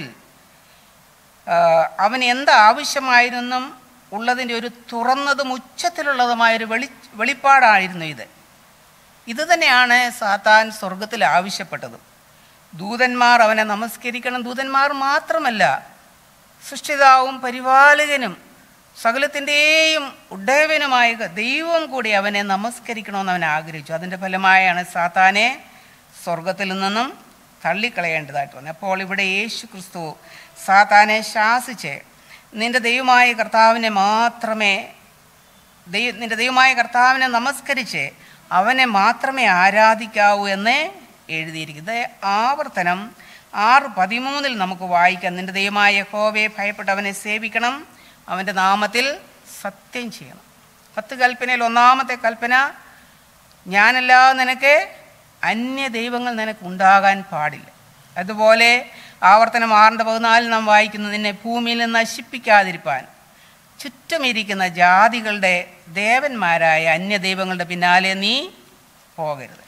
H: ആ, അവന് എന്ത് ആവശ്യമായിരുന്നെന്നും ഉള്ളതിൻ്റെ ഒരു തുറന്നതും ഉച്ചത്തിലുള്ളതുമായൊരു വെളി വെളിപ്പാടായിരുന്നു ഇത് ഇത് തന്നെയാണ് സാത്താൻ സ്വർഗത്തിൽ ആവശ്യപ്പെട്ടതും ദൂതന്മാർ അവനെ നമസ്കരിക്കണം ദൂതന്മാർ മാത്രമല്ല സൃഷ്ടിതാവും പരിപാലകനും സകലത്തിൻ്റെയും ഉഡയവനുമായ ദൈവം കൂടി അവനെ നമസ്കരിക്കണമെന്ന് അവൻ ആഗ്രഹിച്ചു അതിൻ്റെ ഫലമായാണ് സാത്താനെ സ്വർഗത്തിൽ നിന്നും തള്ളിക്കളയേണ്ടതായിട്ട് വന്നത് അപ്പോൾ ഇവിടെ യേശു ക്രിസ്തു സാത്താനെ ശാസിച്ച് നിന്റെ ദൈവമായ കർത്താവിനെ മാത്രമേ ദൈവ നിന്റെ ദൈവമായ കർത്താവിനെ നമസ്കരിച്ച് അവനെ മാത്രമേ ആരാധിക്കാവൂ എന്ന് എഴുതിയിരിക്കുന്നത് ആവർത്തനം ആറ് പതിമൂന്നിൽ നമുക്ക് വായിക്കാം നിന്റെ ദൈവമായ യഹോവയെ ഭയപ്പെട്ട് അവനെ സേവിക്കണം അവൻ്റെ നാമത്തിൽ സത്യം ചെയ്യണം പത്ത് കൽപ്പനയിൽ ഒന്നാമത്തെ കൽപ്പന ഞാനല്ലാതെ നിനക്ക് അന്യ ദൈവങ്ങൾ നിനക്ക് ഉണ്ടാകാൻ പാടില്ല അതുപോലെ ആവർത്തനം ആറിൻ്റെ പതിനാലിൽ നാം വായിക്കുന്നു നിന്നെ ഭൂമിയിൽ നിന്ന് നശിപ്പിക്കാതിരിപ്പാൻ ചുറ്റുമിരിക്കുന്ന ജാതികളുടെ ദേവന്മാരായ അന്യദൈവങ്ങളുടെ പിന്നാലെ നീ പോകരുത്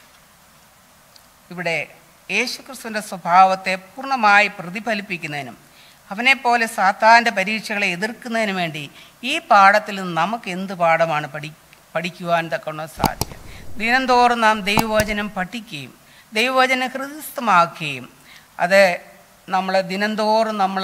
H: ഇവിടെ യേശുക്രിസ്തുവിൻ്റെ സ്വഭാവത്തെ പൂർണ്ണമായി പ്രതിഫലിപ്പിക്കുന്നതിനും അവനെപ്പോലെ സാത്താൻ്റെ പരീക്ഷകളെ എതിർക്കുന്നതിനും വേണ്ടി ഈ പാഠത്തിൽ നിന്ന് നമുക്ക് എന്ത് പാഠമാണ് പഠി പഠിക്കുവാൻ തക്കവണ്ണം സാധ്യം ദിനംതോറും നാം ദൈവവചനം പഠിക്കുകയും ദൈവവചനം ഹൃദയസ്ഥമാക്കുകയും അത് നമ്മൾ ദിനംതോറും നമ്മൾ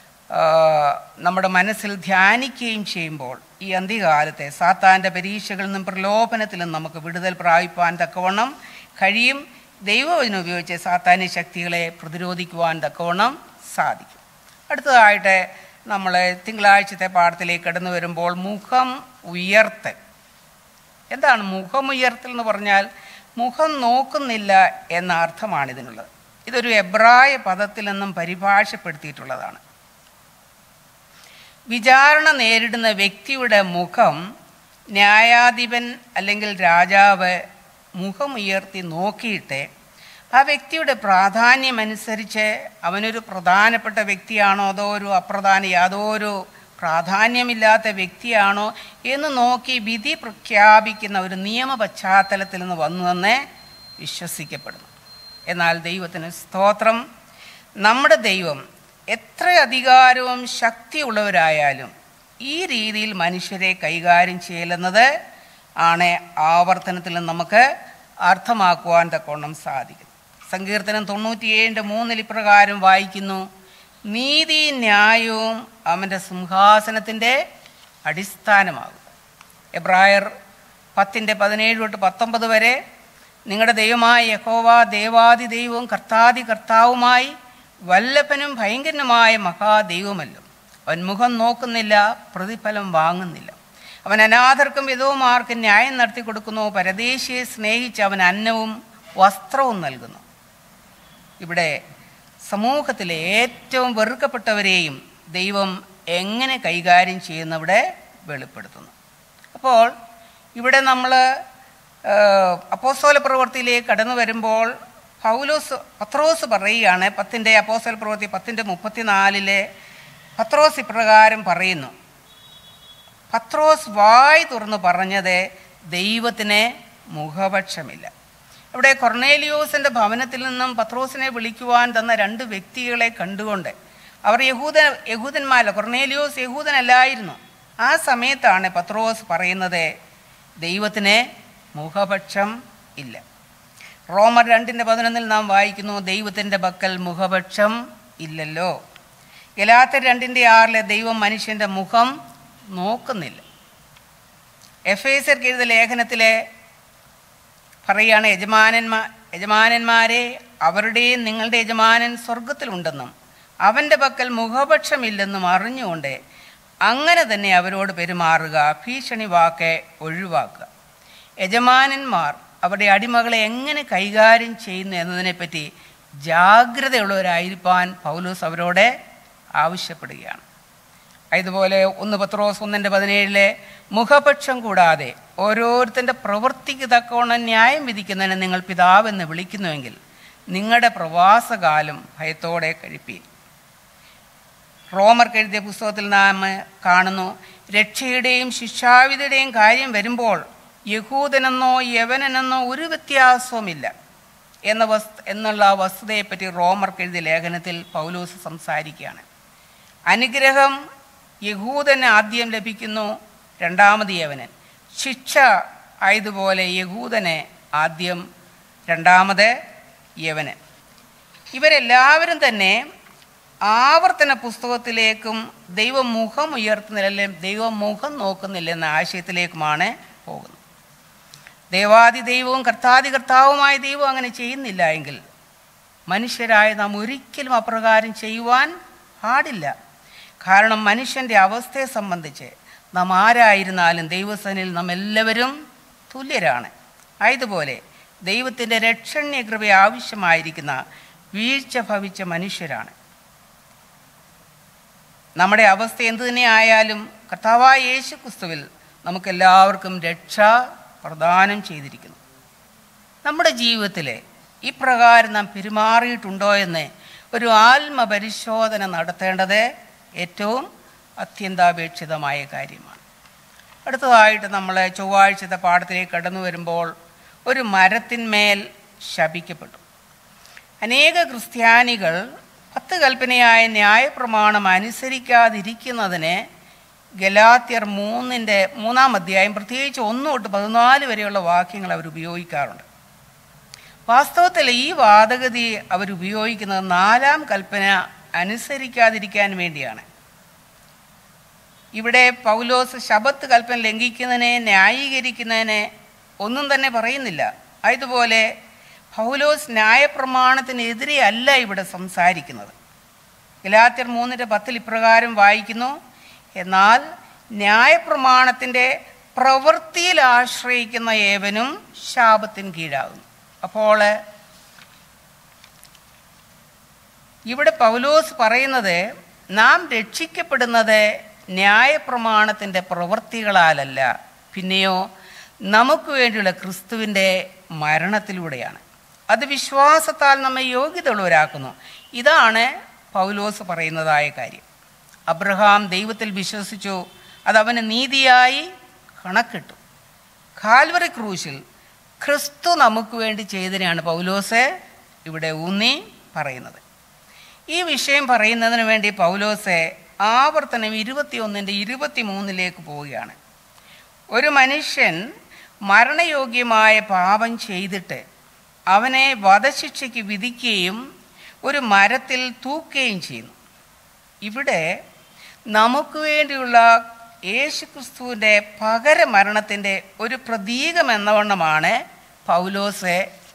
H: നമ്മുടെ മനസ്സിൽ ധ്യാനിക്കുകയും ചെയ്യുമ്പോൾ ഈ അന്ത്യകാലത്തെ സാത്താൻ്റെ പരീക്ഷകളിൽ നിന്നും പ്രലോഭനത്തിൽ നിന്നും നമുക്ക് വിടുതൽ പ്രാപിപ്പാൻ തക്കവണ്ണം കഴിയും ദൈവവചനം ഉപയോഗിച്ച് സാത്താന്യ ശക്തികളെ പ്രതിരോധിക്കുവാൻ തക്കവണ്ണം സാധിക്കും അടുത്തതായിട്ട് നമ്മൾ തിങ്കളാഴ്ചത്തെ പാഠത്തിലേക്ക് കടന്നു വരുമ്പോൾ മുഖം ഉയർത്തൽ എന്താണ് മുഖമുയർത്തൽ എന്ന് പറഞ്ഞാൽ മുഖം നോക്കുന്നില്ല എന്ന അർത്ഥമാണ് ഇതിനുള്ളത് ഇതൊരു എബ്രായ പദത്തിൽ നിന്നും പരിഭാഷപ്പെടുത്തിയിട്ടുള്ളതാണ് വിചാരണ നേരിടുന്ന വ്യക്തിയുടെ മുഖം ന്യായാധിപൻ അല്ലെങ്കിൽ രാജാവ് മുഖമുയർത്തി നോക്കിയിട്ട് ആ വ്യക്തിയുടെ പ്രാധാന്യമനുസരിച്ച് അവനൊരു പ്രധാനപ്പെട്ട വ്യക്തിയാണോ അതോ ഒരു അപ്രധാന യാതൊരു പ്രാധാന്യമില്ലാത്ത വ്യക്തിയാണോ എന്ന് നോക്കി വിധി പ്രഖ്യാപിക്കുന്ന ഒരു നിയമ പശ്ചാത്തലത്തിൽ നിന്ന് വന്നുവെന്ന് വിശ്വസിക്കപ്പെടുന്നു എന്നാൽ ദൈവത്തിന് സ്തോത്രം നമ്മുടെ ദൈവം എത്ര അധികാരവും ശക്തിയുള്ളവരായാലും ഈ രീതിയിൽ മനുഷ്യരെ കൈകാര്യം ചെയ്യലെന്നത് ആണ് ആവർത്തനത്തിൽ നിന്ന് നമുക്ക് അർത്ഥമാക്കുവാൻ തക്കോണം സാധിക്കും സങ്കീർത്തനം തൊണ്ണൂറ്റിയേഴിൻ്റെ മൂന്നിൽ ഇപ്രകാരം വായിക്കുന്നു നീതി ന്യായവും അവൻ്റെ സിംഹാസനത്തിൻ്റെ അടിസ്ഥാനമാകും എബ്രായർ പത്തിൻ്റെ പതിനേഴ് തൊട്ട് പത്തൊമ്പത് വരെ നിങ്ങളുടെ ദൈവമായ യഹോവ ദേവാദി ദൈവവും കർത്താദി കർത്താവുമായി വല്ലഭനും ഭയങ്കരനുമായ മഹാദൈവമല്ലോ അവൻ മുഖം നോക്കുന്നില്ല പ്രതിഫലം വാങ്ങുന്നില്ല അവൻ അനാഥർക്കും വിധവുമാർക്കും ന്യായം നടത്തി കൊടുക്കുന്നു പരദേശിയെ സ്നേഹിച്ച് അവൻ അന്നവും വസ്ത്രവും നൽകുന്നു ഇവിടെ സമൂഹത്തിലെ ഏറ്റവും വെറുക്കപ്പെട്ടവരെയും ദൈവം എങ്ങനെ കൈകാര്യം ചെയ്യുന്നവിടെ വെളിപ്പെടുത്തുന്നു അപ്പോൾ ഇവിടെ നമ്മൾ അപ്പോസ്തോല പ്രവൃത്തിയിലേക്ക് കടന്നു വരുമ്പോൾ പൗലോസ് പത്രോസ് പറയുകയാണ് പത്തിൻ്റെ അപ്പോസ്തോല പ്രവൃത്തി പത്തിൻ്റെ മുപ്പത്തിനാലിലെ പത്രോസ് ഇപ്രകാരം പറയുന്നു പത്രോസ് വായ് തുറന്ന് പറഞ്ഞത് ദൈവത്തിന് മുഖപക്ഷമില്ല ഇവിടെ കൊർണേലിയോസിൻ്റെ ഭവനത്തിൽ നിന്നും പത്രോസിനെ വിളിക്കുവാൻ തന്ന രണ്ട് വ്യക്തികളെ കണ്ടുകൊണ്ട് അവർ യഹൂദ യഹൂദന്മാരല്ല കൊർണേലിയോസ് യഹൂദനല്ലായിരുന്നു ആ സമയത്താണ് പത്രോസ് പറയുന്നത് ദൈവത്തിന് മുഖപക്ഷം ഇല്ല റോമർ രണ്ടിൻ്റെ പതിനൊന്നിൽ നാം വായിക്കുന്നു ദൈവത്തിൻ്റെ പക്കൽ മുഖപക്ഷം ഇല്ലല്ലോ ഗലാത്തർ രണ്ടിൻ്റെ ആറിലെ ദൈവം മനുഷ്യൻ്റെ മുഖം നോക്കുന്നില്ല എഫ് എസർക്ക് എഴുതിയ ലേഖനത്തിലെ പറയുകയാണ് യജമാനന്മാ യജമാനന്മാരെ അവരുടെയും നിങ്ങളുടെ യജമാനൻ സ്വർഗത്തിലുണ്ടെന്നും അവൻ്റെ പക്കൽ മുഖപക്ഷമില്ലെന്നും അറിഞ്ഞുകൊണ്ട് അങ്ങനെ തന്നെ അവരോട് പെരുമാറുക ഭീഷണി വാക്ക് ഒഴിവാക്കുക യജമാനന്മാർ അവരുടെ അടിമകളെ എങ്ങനെ കൈകാര്യം ചെയ്യുന്നു എന്നതിനെപ്പറ്റി ജാഗ്രതയുള്ളവരായിരിക്കാൻ പൗലൂസ് അവരോട് ആവശ്യപ്പെടുകയാണ് അതുപോലെ ഒന്ന് പത്രോസ് ഒന്നിൻ്റെ പതിനേഴിലെ മുഖപക്ഷം കൂടാതെ ഓരോരുത്തൻ്റെ പ്രവൃത്തിക്ക് തക്കവണ്ണം ന്യായം വിധിക്കുന്നതിന് നിങ്ങൾ പിതാവെന്ന് വിളിക്കുന്നുവെങ്കിൽ നിങ്ങളുടെ പ്രവാസകാലം ഭയത്തോടെ കഴിപ്പീൻ റോമർക്ക് എഴുതിയ പുസ്തകത്തിൽ നാം കാണുന്നു രക്ഷയുടെയും ശിക്ഷാവിധിയുടെയും കാര്യം വരുമ്പോൾ യഹൂദനെന്നോ യവനനെന്നോ ഒരു വ്യത്യാസവുമില്ല എന്ന വസ് എന്നുള്ള വസ്തുതയെപ്പറ്റി റോമർക്ക് എഴുതിയ ലേഖനത്തിൽ പൗലോസ് സംസാരിക്കുകയാണ് അനുഗ്രഹം യഹൂദന് ആദ്യം ലഭിക്കുന്നു രണ്ടാമത് യവനൻ ശിക്ഷ ആയതുപോലെ യഹൂദന് ആദ്യം രണ്ടാമത് യവനൻ ഇവരെല്ലാവരും തന്നെ ആവർത്തന പുസ്തകത്തിലേക്കും ദൈവം മുഖം ഉയർത്തുന്നില്ല ദൈവം മുഖം നോക്കുന്നില്ല എന്ന ആശയത്തിലേക്കുമാണ് പോകുന്നത് ദേവാദി ദൈവവും കർത്താദി കർത്താവുമായ ദൈവം അങ്ങനെ ചെയ്യുന്നില്ല എങ്കിൽ മനുഷ്യരായ നാം ഒരിക്കലും അപ്രകാരം ചെയ്യുവാൻ പാടില്ല കാരണം മനുഷ്യൻ്റെ അവസ്ഥയെ സംബന്ധിച്ച് നാം ആരായിരുന്നാലും ദൈവസനിൽ നാം എല്ലാവരും തുല്യരാണ് ആയതുപോലെ ദൈവത്തിൻ്റെ രക്ഷണ്യ കൃപ ആവശ്യമായിരിക്കുന്ന വീഴ്ച ഭവിച്ച മനുഷ്യരാണ് നമ്മുടെ അവസ്ഥ എന്തു തന്നെ ആയാലും കർത്താവായ യേശു ക്രിസ്തുവിൽ നമുക്കെല്ലാവർക്കും രക്ഷ പ്രദാനം ചെയ്തിരിക്കുന്നു നമ്മുടെ ജീവിതത്തിൽ ഇപ്രകാരം നാം പെരുമാറിയിട്ടുണ്ടോ എന്ന് ഒരു ആത്മപരിശോധന നടത്തേണ്ടത് ഏറ്റവും അത്യന്താപേക്ഷിതമായ കാര്യമാണ് അടുത്തതായിട്ട് നമ്മൾ ചൊവ്വാഴ്ചത്തെ പാഠത്തിലേക്ക് കടന്നു വരുമ്പോൾ ഒരു മരത്തിന്മേൽ ശപിക്കപ്പെട്ടു അനേക ക്രിസ്ത്യാനികൾ പത്ത് കൽപ്പനയായ ന്യായപ്രമാണം അനുസരിക്കാതിരിക്കുന്നതിന് ഗലാത്യർ മൂന്നിൻ്റെ മൂന്നാം അധ്യായം പ്രത്യേകിച്ച് ഒന്ന് തൊട്ട് പതിനാല് വരെയുള്ള വാക്യങ്ങൾ അവർ ഉപയോഗിക്കാറുണ്ട് വാസ്തവത്തിൽ ഈ വാദഗതി അവരുപയോഗിക്കുന്നത് നാലാം കൽപ്പന അനുസരിക്കാതിരിക്കാൻ വേണ്ടിയാണ് ഇവിടെ പൗലോസ് ശബത്ത് കൽപ്പന ലംഘിക്കുന്നതിനെ ന്യായീകരിക്കുന്നതിനെ ഒന്നും തന്നെ പറയുന്നില്ല അതുപോലെ പൗലോസ് ന്യായപ്രമാണത്തിനെതിരെ അല്ല ഇവിടെ സംസാരിക്കുന്നത് ഗലാത്യർ മൂന്നിൻ്റെ പത്തിൽ ഇപ്രകാരം വായിക്കുന്നു എന്നാൽ ന്യായപ്രമാണത്തിൻ്റെ പ്രവൃത്തിയിൽ ആശ്രയിക്കുന്ന ഏവനും ശാപത്തിന് കീഴാകുന്നു അപ്പോൾ ഇവിടെ പൗലോസ് പറയുന്നത് നാം രക്ഷിക്കപ്പെടുന്നത് ന്യായപ്രമാണത്തിൻ്റെ പ്രവൃത്തികളാലല്ല പിന്നെയോ നമുക്ക് വേണ്ടിയുള്ള ക്രിസ്തുവിൻ്റെ മരണത്തിലൂടെയാണ് അത് വിശ്വാസത്താൽ നമ്മെ യോഗ്യതയുള്ളവരാക്കുന്നു ഇതാണ് പൗലോസ് പറയുന്നതായ കാര്യം അബ്രഹാം ദൈവത്തിൽ വിശ്വസിച്ചു അത് അവന് നീതിയായി കണക്കിട്ടു കാൽവറി ക്രൂശിൽ ക്രിസ്തു നമുക്ക് വേണ്ടി ചെയ്തതിനാണ് പൗലോസ് ഇവിടെ ഊന്നി പറയുന്നത് ഈ വിഷയം പറയുന്നതിന് വേണ്ടി പൗലോസ് ആവർത്തനം ഇരുപത്തിയൊന്നിൻ്റെ ഇരുപത്തി മൂന്നിലേക്ക് പോവുകയാണ് ഒരു മനുഷ്യൻ മരണയോഗ്യമായ പാപം ചെയ്തിട്ട് അവനെ വധശിക്ഷയ്ക്ക് വിധിക്കുകയും ഒരു മരത്തിൽ തൂക്കുകയും ചെയ്യുന്നു ഇവിടെ നമുക്ക് വേണ്ടിയുള്ള യേശുക്രിസ്തുവിൻ്റെ പകരമരണത്തിൻ്റെ ഒരു പ്രതീകം എന്നവണ്ണമാണ് പൗലോസ്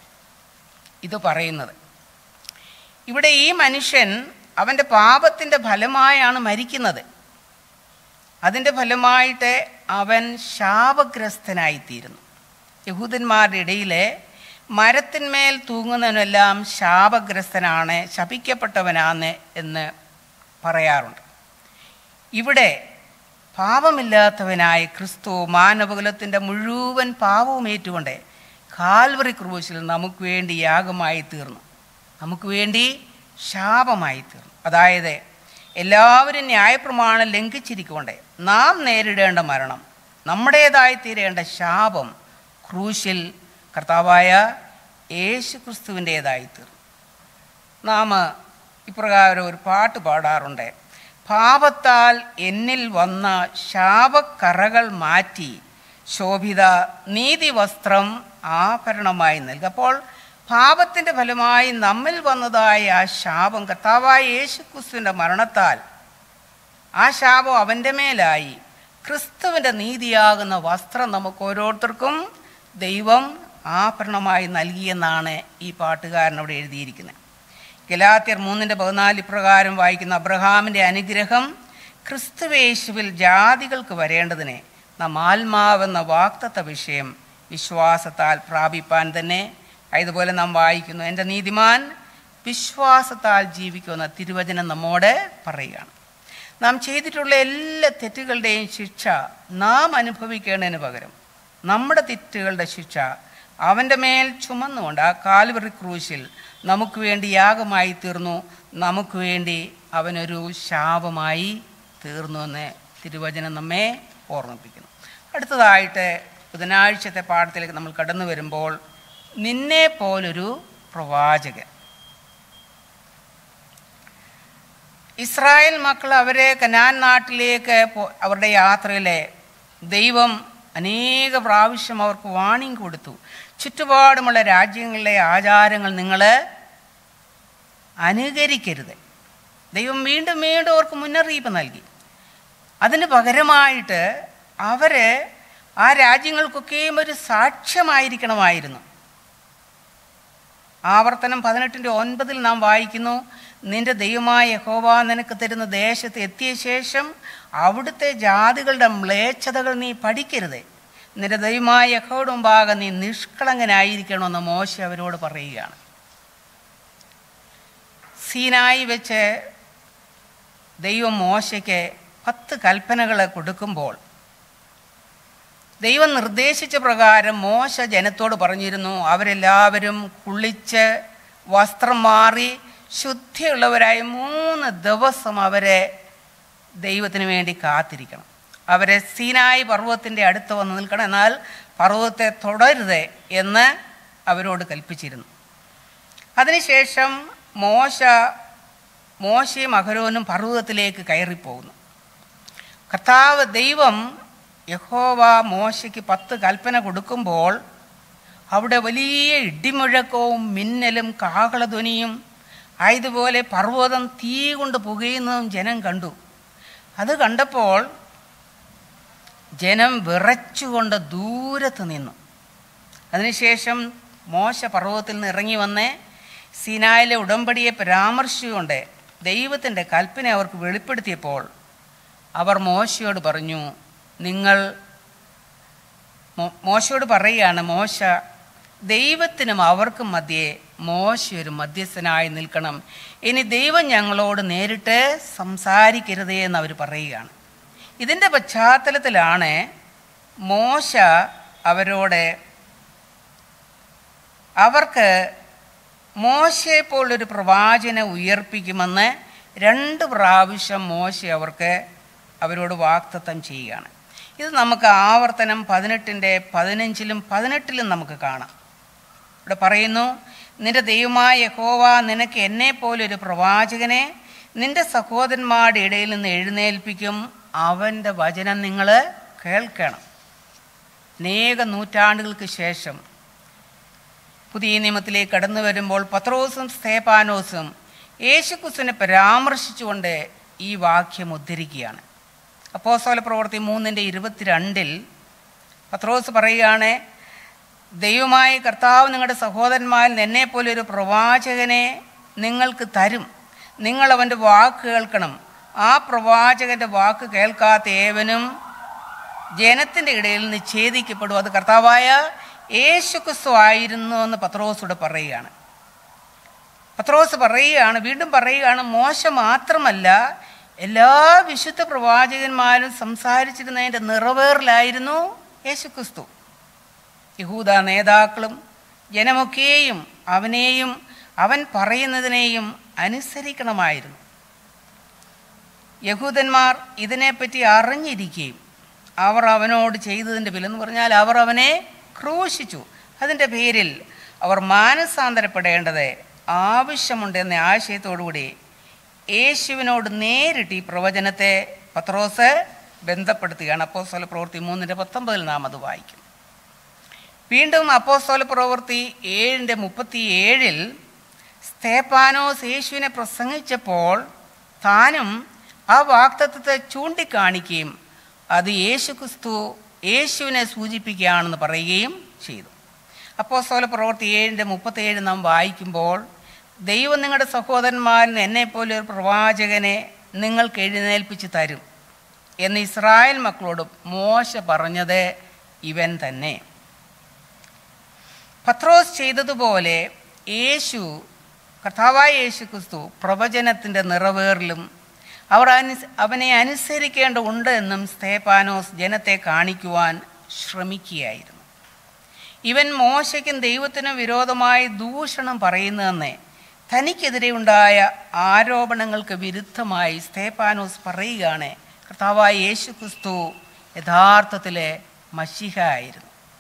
H: ഇത് പറയുന്നത് ഇവിടെ ഈ മനുഷ്യൻ അവൻ്റെ പാപത്തിൻ്റെ ഫലമായാണ് മരിക്കുന്നത് അതിൻ്റെ ഫലമായിട്ട് അവൻ ശാപഗ്രസ്തനായിത്തീരുന്നു യഹൂദന്മാരുടെ ഇടയിലെ മരത്തിന്മേൽ തൂങ്ങുന്നവനെല്ലാം ശാപഗ്രസ്തനാണ് ശപിക്കപ്പെട്ടവനാണ് എന്ന് പറയാറുണ്ട് ഇവിടെ പാപമില്ലാത്തവനായ ക്രിസ്തു മാനവകുലത്തിൻ്റെ മുഴുവൻ പാപവും ഏറ്റുകൊണ്ട് കാൽവറി ക്രൂശിൽ നമുക്ക് വേണ്ടി യാഗമായി തീർന്നു നമുക്ക് വേണ്ടി ശാപമായി തീർന്നു അതായത് എല്ലാവരും ന്യായപ്രമാണം ലംഘിച്ചിരിക്കൊണ്ട് നാം നേരിടേണ്ട മരണം നമ്മുടേതായി തീരേണ്ട ശാപം ക്രൂശിൽ കർത്താവായ യേശു ക്രിസ്തുവിൻ്റേതായി തീർന്നു നാം ഇപ്രകാരം ഒരു പാട്ട് പാടാറുണ്ട് പാപത്താൽ എന്നിൽ വന്ന ശാപക്കറകൾ മാറ്റി ശോഭിത നീതി വസ്ത്രം ആഭരണമായി നൽകുക അപ്പോൾ പാപത്തിൻ്റെ ഫലമായി നമ്മിൽ വന്നതായ ആ ശാപം കർത്താവായ യേശുക്രിസ്തുവിൻ്റെ മരണത്താൽ ആ ശാപം അവൻ്റെ മേലായി ക്രിസ്തുവിൻ്റെ നീതിയാകുന്ന വസ്ത്രം നമുക്ക് ഓരോരുത്തർക്കും ദൈവം ആഭരണമായി നൽകിയെന്നാണ് ഈ പാട്ടുകാരൻ അവിടെ എഴുതിയിരിക്കുന്നത് ഗലാത്യർ മൂന്നിൻ്റെ പതിനാല് ഇപ്രകാരം വായിക്കുന്ന അബ്രഹാമിൻ്റെ അനുഗ്രഹം ക്രിസ്തുവേശുവിൽ ജാതികൾക്ക് വരേണ്ടതിനെ നാം ആത്മാവെന്ന വാക്തത്വ വിഷയം വിശ്വാസത്താൽ പ്രാപിപ്പാൻ തന്നെ അതുപോലെ നാം വായിക്കുന്നു എൻ്റെ നീതിമാൻ വിശ്വാസത്താൽ ജീവിക്കുമെന്ന തിരുവചനം നമ്മോട് പറയുകയാണ് നാം ചെയ്തിട്ടുള്ള എല്ലാ തെറ്റുകളുടെയും ശിക്ഷ നാം അനുഭവിക്കേണ്ടതിന് പകരം നമ്മുടെ തെറ്റുകളുടെ ശിക്ഷ അവൻ്റെ മേൽ ചുമന്നുകൊണ്ട് ആ കാൽവറി ക്രൂശിൽ നമുക്ക് വേണ്ടി യാഗമായി തീർന്നു നമുക്ക് വേണ്ടി അവനൊരു ശാപമായി തീർന്നു എന്ന് തിരുവചനം നമ്മെ ഓർമ്മിപ്പിക്കുന്നു അടുത്തതായിട്ട് ബുധനാഴ്ചത്തെ പാഠത്തിലേക്ക് നമ്മൾ കടന്നു വരുമ്പോൾ നിന്നെ പോലൊരു പ്രവാചകൻ ഇസ്രായേൽ മക്കൾ അവരെ കനാൻ നാട്ടിലേക്ക് പോ- അവരുടെ യാത്രയിലെ ദൈവം അനേക പ്രാവശ്യം അവർക്ക് വാണിംഗ് കൊടുത്തു ചുറ്റുപാടുമുള്ള രാജ്യങ്ങളിലെ ആചാരങ്ങൾ നിങ്ങൾ അനുകരിക്കരുത് ദൈവം വീണ്ടും വീണ്ടും അവർക്ക് മുന്നറിയിപ്പ് നൽകി അതിന് പകരമായിട്ട് അവർ ആ രാജ്യങ്ങൾക്കൊക്കെയും ഒരു സാക്ഷ്യമായിരിക്കണമായിരുന്നു ആവർത്തനം പതിനെട്ടിൻ്റെ ഒൻപതിൽ നാം വായിക്കുന്നു നിന്റെ ദൈവമായ യഹോവ നിനക്ക് തരുന്ന ദേശത്ത് എത്തിയ ശേഷം അവിടുത്തെ ജാതികളുടെ മ്ലേച്ഛതകൾ നീ പഠിക്കരുത് നിന്റെ ദൈവമായ യഹോയുടെ മുമ്പാകെ നീ നിഷ്കളങ്കനായിരിക്കണമെന്ന് മോശ അവരോട് പറയുകയാണ് സീനായി വെച്ച് ദൈവം മോശയ്ക്ക് പത്ത് കൽപ്പനകൾ കൊടുക്കുമ്പോൾ ദൈവം നിർദ്ദേശിച്ച പ്രകാരം മോശ ജനത്തോട് പറഞ്ഞിരുന്നു അവരെല്ലാവരും കുളിച്ച് വസ്ത്രം മാറി ശുദ്ധിയുള്ളവരായി മൂന്ന് ദിവസം അവരെ ദൈവത്തിന് വേണ്ടി കാത്തിരിക്കണം അവരെ സീനായി പർവ്വതത്തിൻ്റെ അടുത്ത് വന്ന് നിൽക്കണം എന്നാൽ പർവ്വതത്തെ തുടരുത് എന്ന് അവരോട് കൽപ്പിച്ചിരുന്നു അതിനുശേഷം മോശ മോശയും അഹരോനും പർവ്വതത്തിലേക്ക് കയറിപ്പോകുന്നു കർത്താവ് ദൈവം യഹോവ മോശയ്ക്ക് പത്ത് കൽപ്പന കൊടുക്കുമ്പോൾ അവിടെ വലിയ ഇടിമുഴക്കവും മിന്നലും കാഹളധ്വനിയും ആയതുപോലെ പർവ്വതം തീ കൊണ്ട് പുകയുന്നതും ജനം കണ്ടു അത് കണ്ടപ്പോൾ ജനം വിറച്ചുകൊണ്ട് ദൂരത്ത് നിന്നു അതിനുശേഷം മോശ പർവ്വതത്തിൽ നിന്ന് ഇറങ്ങി വന്ന് സീനായിലെ ഉടമ്പടിയെ പരാമർശിച്ചുകൊണ്ട് ദൈവത്തിൻ്റെ കൽപ്പന അവർക്ക് വെളിപ്പെടുത്തിയപ്പോൾ അവർ മോശയോട് പറഞ്ഞു നിങ്ങൾ മോ- മോശയോട് പറയുകയാണ് മോശ ദൈവത്തിനും അവർക്കും മധ്യേ മോശ ഒരു മധ്യസ്ഥനായി നിൽക്കണം ഇനി ദൈവം ഞങ്ങളോട് നേരിട്ട് സംസാരിക്കരുതേ എന്ന് അവർ പറയുകയാണ് ഇതിൻ്റെ പശ്ചാത്തലത്തിലാണ് മോശ അവരോട് അവർക്ക് മോശയെ പോലൊരു പ്രവാചനെ ഉയർപ്പിക്കുമെന്ന് രണ്ട് പ്രാവശ്യം മോശ അവർക്ക് അവരോട് വാക്തത്വം ചെയ്യുകയാണ് ഇത് നമുക്ക് ആവർത്തനം പതിനെട്ടിൻ്റെ പതിനഞ്ചിലും പതിനെട്ടിലും നമുക്ക് കാണാം ഇവിടെ പറയുന്നു നിന്റെ ദൈവമായ യഹോവ നിനക്ക് എന്നെ പോലൊരു പ്രവാചകനെ നിന്റെ സഹോദരന്മാരുടെ ഇടയിൽ നിന്ന് എഴുന്നേൽപ്പിക്കും അവൻ്റെ വചനം നിങ്ങൾ കേൾക്കണം അനേക നൂറ്റാണ്ടുകൾക്ക് ശേഷം പുതിയ നിയമത്തിലേക്ക് കടന്നു വരുമ്പോൾ പത്രോസും സ്തേപാനോസും യേശുക്രിസ്തുവിനെ പരാമർശിച്ചുകൊണ്ട് ഈ വാക്യം ഉദ്ധരിക്കുകയാണ് അപ്പോസ്തല പ്രവൃത്തി മൂന്നിൻ്റെ ഇരുപത്തിരണ്ടിൽ പത്രോസ് പറയുകയാണ് ദൈവമായ കർത്താവ് നിങ്ങളുടെ സഹോദരന്മാരിൽ എന്നെപ്പോലെ ഒരു പ്രവാചകനെ നിങ്ങൾക്ക് തരും നിങ്ങൾ അവൻ്റെ വാക്ക് കേൾക്കണം ആ പ്രവാചകൻ്റെ വാക്ക് കേൾക്കാത്ത ഏവനും ജനത്തിൻ്റെ ഇടയിൽ നിഷേധിക്കപ്പെടും അത് കർത്താവായ യേശുക്രിസ്തു ആയിരുന്നു എന്ന് പത്രോസോട് പറയുകയാണ് പത്രോസ് പറയുകയാണ് വീണ്ടും പറയുകയാണ് മോശ മാത്രമല്ല എല്ലാ വിശുദ്ധ പ്രവാചകന്മാരും സംസാരിച്ചിരുന്നതിൻ്റെ നിറവേറിലായിരുന്നു യേശുക്രിസ്തു യഹൂദ നേതാക്കളും ജനമൊക്കെയും അവനെയും അവൻ പറയുന്നതിനെയും അനുസരിക്കണമായിരുന്നു യഹൂദന്മാർ ഇതിനെപ്പറ്റി അറിഞ്ഞിരിക്കുകയും അവർ അവനോട് ചെയ്തതിൻ്റെ വിലെന്ന് പറഞ്ഞാൽ അവർ അവനെ ക്രൂശിച്ചു അതിൻ്റെ പേരിൽ അവർ മാനസാന്തരപ്പെടേണ്ടത് ആവശ്യമുണ്ട് എന്ന ആശയത്തോടുകൂടി യേശുവിനോട് നേരിട്ട് ഈ പ്രവചനത്തെ പത്രോസ് ബന്ധപ്പെടുത്തുകയാണ് അപ്പോസ്തല പ്രവൃത്തി മൂന്നിൻ്റെ പത്തൊമ്പതിൽ നാം അത് വായിക്കും വീണ്ടും അപ്പോസ്തല പ്രവൃത്തി ഏഴിൻ്റെ മുപ്പത്തി ഏഴിൽ സ്തേപ്പാനോസ് യേശുവിനെ പ്രസംഗിച്ചപ്പോൾ താനും ആ വാക്തത്വത്തെ ചൂണ്ടിക്കാണിക്കുകയും അത് യേശുക്രിസ്തു യേശുവിനെ സൂചിപ്പിക്കുകയാണെന്ന് പറയുകയും ചെയ്തു അപ്പോസ്തല പ്രവൃത്തി ഏഴിൻ്റെ മുപ്പത്തേഴ് നാം വായിക്കുമ്പോൾ ദൈവം നിങ്ങളുടെ സഹോദരന്മാരിൽ എന്നെപ്പോലെ ഒരു പ്രവാചകനെ നിങ്ങൾക്ക് എഴുന്നേൽപ്പിച്ച് തരും എന്ന് ഇസ്രായേൽ മക്കളോട് മോശ പറഞ്ഞത് ഇവൻ തന്നെ പത്രോസ് ചെയ്തതുപോലെ യേശു കർത്താവായ യേശു ക്രിസ്തു പ്രവചനത്തിൻ്റെ നിറവേറിലും അവർ അനു അവനെ അനുസരിക്കേണ്ടതുണ്ട് എന്നും സ്തേപ്പാനോസ് ജനത്തെ കാണിക്കുവാൻ ശ്രമിക്കുകയായിരുന്നു ഇവൻ മോശയ്ക്കും ദൈവത്തിനും വിരോധമായി ദൂഷണം പറയുന്നതെന്ന് തനിക്കെതിരെ ഉണ്ടായ ആരോപണങ്ങൾക്ക് വിരുദ്ധമായി സ്തേപ്പാനോസ് പറയുകയാണ് കർത്താവായ യേശു ക്രിസ്തു യഥാർത്ഥത്തിലെ മഷിഹ ആയിരുന്നു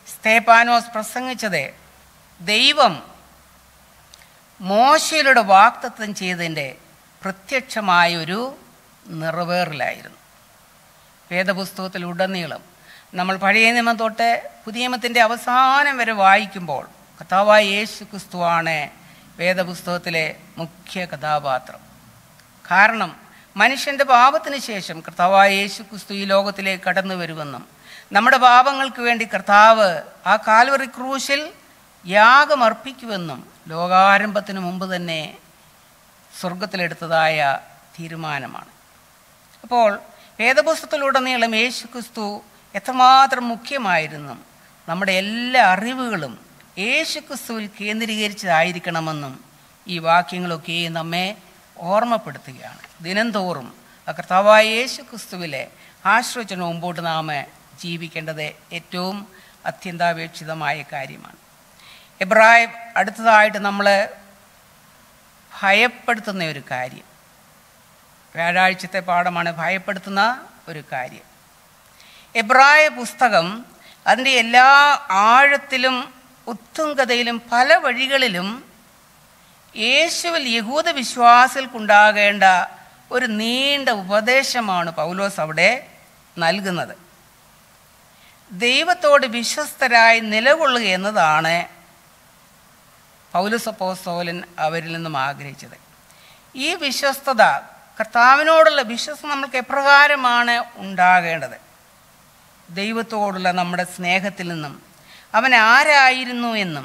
H: സ്തേപ്പാനോസ് പ്രസംഗിച്ചത് ദൈവം മോശയിലൂടെ വാക്തത്വം ചെയ്തതിൻ്റെ പ്രത്യക്ഷമായ ഒരു നിറവേറലായിരുന്നു വേദപുസ്തകത്തിൽ ഉടനീളം നമ്മൾ പഴയ നിയമം തൊട്ട് പുതിയ നിയമത്തിൻ്റെ അവസാനം വരെ വായിക്കുമ്പോൾ കഥാവായ യേശു ക്രിസ്തുവാണ് വേദപുസ്തകത്തിലെ മുഖ്യ കഥാപാത്രം കാരണം മനുഷ്യൻ്റെ പാപത്തിന് ശേഷം കർത്താവായ യേശു ക്രിസ്തു ഈ ലോകത്തിലേക്ക് കടന്നു വരുമെന്നും നമ്മുടെ പാപങ്ങൾക്ക് വേണ്ടി കർത്താവ് ആ കാൽവറി ക്രൂശിൽ യാഗമർപ്പിക്കുമെന്നും ലോകാരംഭത്തിന് മുമ്പ് തന്നെ സ്വർഗത്തിലെടുത്തതായ തീരുമാനമാണ് അപ്പോൾ വേദപുസ്തകത്തിലുടനീളം യേശു ക്രിസ്തു എത്രമാത്രം മുഖ്യമായിരുന്നു നമ്മുടെ എല്ലാ അറിവുകളും യേശു ക്രിസ്തുവിൽ കേന്ദ്രീകരിച്ചതായിരിക്കണമെന്നും ഈ വാക്യങ്ങളൊക്കെ നമ്മെ ഓർമ്മപ്പെടുത്തുകയാണ് ദിനംതോറും ആ കർത്താവായ യേശു ക്രിസ്തുവിലെ ആശ്രയിച്ച് മുമ്പോട്ട് നാം ജീവിക്കേണ്ടത് ഏറ്റവും അത്യന്താപേക്ഷിതമായ കാര്യമാണ് എബ്രായ അടുത്തതായിട്ട് നമ്മൾ ഭയപ്പെടുത്തുന്ന ഒരു കാര്യം വ്യാഴാഴ്ചത്തെ പാഠമാണ് ഭയപ്പെടുത്തുന്ന ഒരു കാര്യം എബ്രായ പുസ്തകം അതിൻ്റെ എല്ലാ ആഴത്തിലും ഉത്തുംഗതയിലും പല വഴികളിലും യേശുവിൽ യഹൂദ വിശ്വാസികൾക്കുണ്ടാകേണ്ട ഒരു നീണ്ട ഉപദേശമാണ് പൗലോസ് അവിടെ നൽകുന്നത് ദൈവത്തോട് വിശ്വസ്തരായി നിലകൊള്ളുക എന്നതാണ് പൗലുസപ്പോസ്തോലൻ അവരിൽ നിന്നും ആഗ്രഹിച്ചത് ഈ വിശ്വസ്തത കർത്താവിനോടുള്ള വിശ്വസ്ത നമ്മൾക്ക് എപ്രകാരമാണ് ഉണ്ടാകേണ്ടത് ദൈവത്തോടുള്ള നമ്മുടെ സ്നേഹത്തിൽ നിന്നും അവൻ ആരായിരുന്നു എന്നും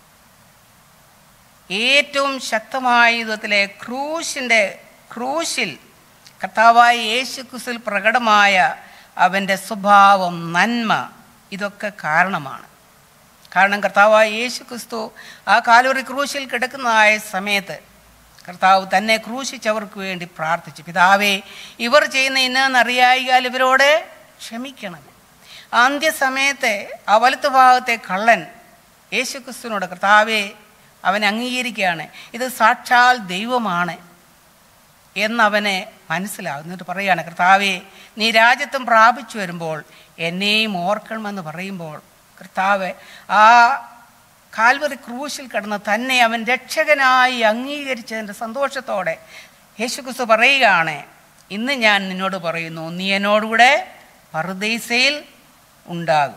H: ഏറ്റവും ശക്തമായ യുദ്ധത്തിലെ ക്രൂശിൻ്റെ ക്രൂശിൽ കർത്താവായ യേശു ക്രിസ്തുവിൽ പ്രകടമായ അവൻ്റെ സ്വഭാവം നന്മ ഇതൊക്കെ കാരണമാണ് കാരണം കർത്താവായ യേശു ക്രിസ്തു ആ കാലുറി ക്രൂശിൽ കിടക്കുന്നതായ സമയത്ത് കർത്താവ് തന്നെ ക്രൂശിച്ചവർക്ക് വേണ്ടി പ്രാർത്ഥിച്ചു പിതാവേ ഇവർ ചെയ്യുന്ന ഇന്നറിയായികാൽ ഇവരോട് ക്ഷമിക്കണം അന്ത്യസമയത്തെ ആ വലത്തു ഭാഗത്തെ കള്ളൻ യേശു ക്രിസ്തുവിനോട് കർത്താവേ അവൻ അംഗീകരിക്കുകയാണ് ഇത് സാക്ഷാൽ ദൈവമാണ് എന്നവനെ മനസ്സിലാകും എന്നിട്ട് പറയുകയാണ് കർത്താവേ നീ രാജ്യത്വം പ്രാപിച്ചു വരുമ്പോൾ എന്നെയും ഓർക്കണമെന്ന് പറയുമ്പോൾ കർത്താവ് ആ കാൽവറി ക്രൂശിൽ കിടന്ന് തന്നെ അവൻ രക്ഷകനായി അംഗീകരിച്ചതിൻ്റെ സന്തോഷത്തോടെ യേശുക്രിസ്തു പറയുകയാണ് ഇന്ന് ഞാൻ നിന്നോട് പറയുന്നു നീ എന്നോടുകൂടെ പറുദീസയിൽ ഉണ്ടാകും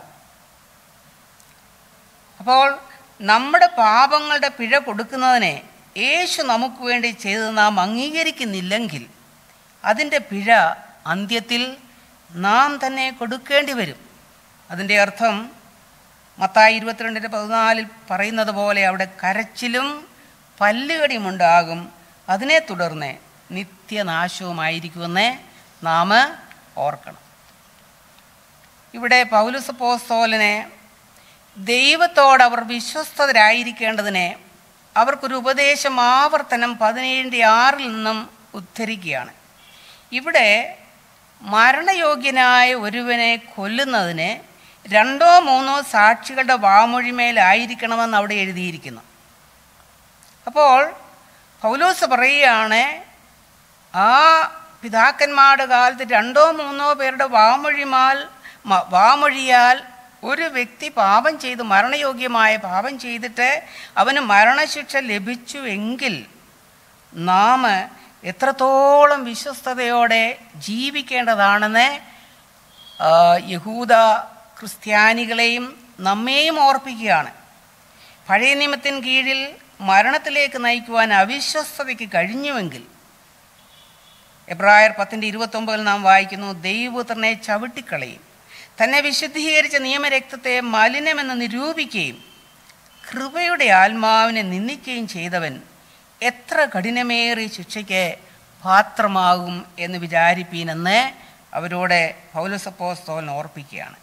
H: അപ്പോൾ നമ്മുടെ പാപങ്ങളുടെ പിഴ കൊടുക്കുന്നതിനെ യേശു നമുക്ക് വേണ്ടി ചെയ്ത് നാം അംഗീകരിക്കുന്നില്ലെങ്കിൽ അതിൻ്റെ പിഴ അന്ത്യത്തിൽ നാം തന്നെ കൊടുക്കേണ്ടി വരും അതിൻ്റെ അർത്ഥം മത്തായി ഇരുപത്തിരണ്ടിൻ്റെ പതിനാലിൽ പറയുന്നത് പോലെ അവിടെ കരച്ചിലും പല്ലുകടിയുമുണ്ടാകും അതിനെ തുടർന്ന് നിത്യനാശവുമായിരിക്കുമെന്ന് നാം ഓർക്കണം ഇവിടെ പൗലുസ് പോസ്തോലിനെ ദൈവത്തോട് അവർ വിശ്വസ്തരായിരിക്കേണ്ടതിനെ അവർക്കൊരു ഉപദേശം ആവർത്തനം പതിനേഴിൻ്റെ ആറിൽ നിന്നും ഉദ്ധരിക്കുകയാണ് ഇവിടെ മരണയോഗ്യനായ ഒരുവനെ കൊല്ലുന്നതിന് രണ്ടോ മൂന്നോ സാക്ഷികളുടെ വാമൊഴിമേലായിരിക്കണമെന്ന് അവിടെ എഴുതിയിരിക്കുന്നു അപ്പോൾ പൗലോസ് പറയുകയാണ് ആ പിതാക്കന്മാരുടെ കാലത്ത് രണ്ടോ മൂന്നോ പേരുടെ വാമൊഴിമാൽ മ- വാമൊഴിയാൽ ഒരു വ്യക്തി പാപം ചെയ്ത് മരണയോഗ്യമായ പാപം ചെയ്തിട്ട് അവന് മരണശിക്ഷ ലഭിച്ചുവെങ്കിൽ നാം എത്രത്തോളം വിശ്വസ്തയോടെ ജീവിക്കേണ്ടതാണെന്ന് ആ, യഹൂദ ക്രിസ്ത്യാനികളെയും നമ്മെയും ഓർപ്പിക്കുകയാണ് പഴയ നിയമത്തിന് കീഴിൽ മരണത്തിലേക്ക് നയിക്കുവാൻ അവിശ്വസ്തതയ്ക്ക് കഴിഞ്ഞുവെങ്കിൽ എബ്രായർ പത്തിൻ്റെ ഇരുപത്തൊമ്പതിൽ നാം വായിക്കുന്നു ദൈവപുത്രനെ ചവിട്ടിക്കളയും തന്നെ വിശുദ്ധീകരിച്ച നിയമരക്തത്തെ മലിനമെന്ന് നിരൂപിക്കുകയും കൃപയുടെ ആത്മാവിനെ നിന്ദിക്കുകയും ചെയ്തവൻ എത്ര കഠിനമേറിയ ശിക്ഷയ്ക്ക് പാത്രമാകും എന്ന് വിചാരിപ്പീനെന്ന് അവരോട് പൗലസപ്പോസ്തോലൻ ഓർപ്പിക്കുകയാണ്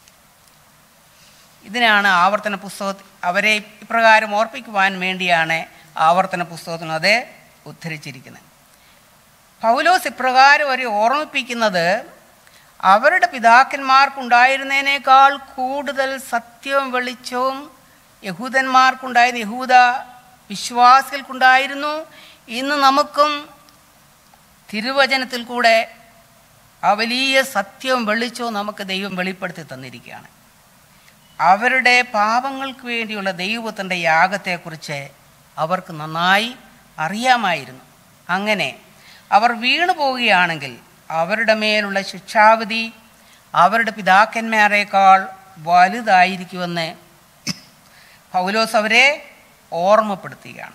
H: ഇതിനാണ് ആവർത്തന പുസ്തക അവരെ ഇപ്രകാരം ഓർപ്പിക്കുവാൻ വേണ്ടിയാണ് ആവർത്തന പുസ്തകത്തിൽ അത് ഉദ്ധരിച്ചിരിക്കുന്നത് പൗലോസ് ഇപ്രകാരം അവരെ ഓർമ്മിപ്പിക്കുന്നത് അവരുടെ പിതാക്കന്മാർക്കുണ്ടായിരുന്നതിനേക്കാൾ കൂടുതൽ സത്യവും വെളിച്ചവും യഹൂദന്മാർക്കുണ്ടായിരുന്ന യഹൂദ വിശ്വാസികൾക്കുണ്ടായിരുന്നു ഇന്ന് നമുക്കും തിരുവചനത്തിൽ കൂടെ ആ വലിയ സത്യവും വെളിച്ചവും നമുക്ക് ദൈവം വെളിപ്പെടുത്തി തന്നിരിക്കുകയാണ് അവരുടെ പാപങ്ങൾക്ക് വേണ്ടിയുള്ള ദൈവത്തിൻ്റെ യാഗത്തെക്കുറിച്ച് അവർക്ക് നന്നായി അറിയാമായിരുന്നു അങ്ങനെ അവർ വീണു പോവുകയാണെങ്കിൽ അവരുടെ മേലുള്ള ശിക്ഷാവിധി അവരുടെ പിതാക്കന്മാരെക്കാൾ വലുതായിരിക്കുമെന്ന് പൗലോസ് അവരെ ഓർമ്മപ്പെടുത്തുകയാണ്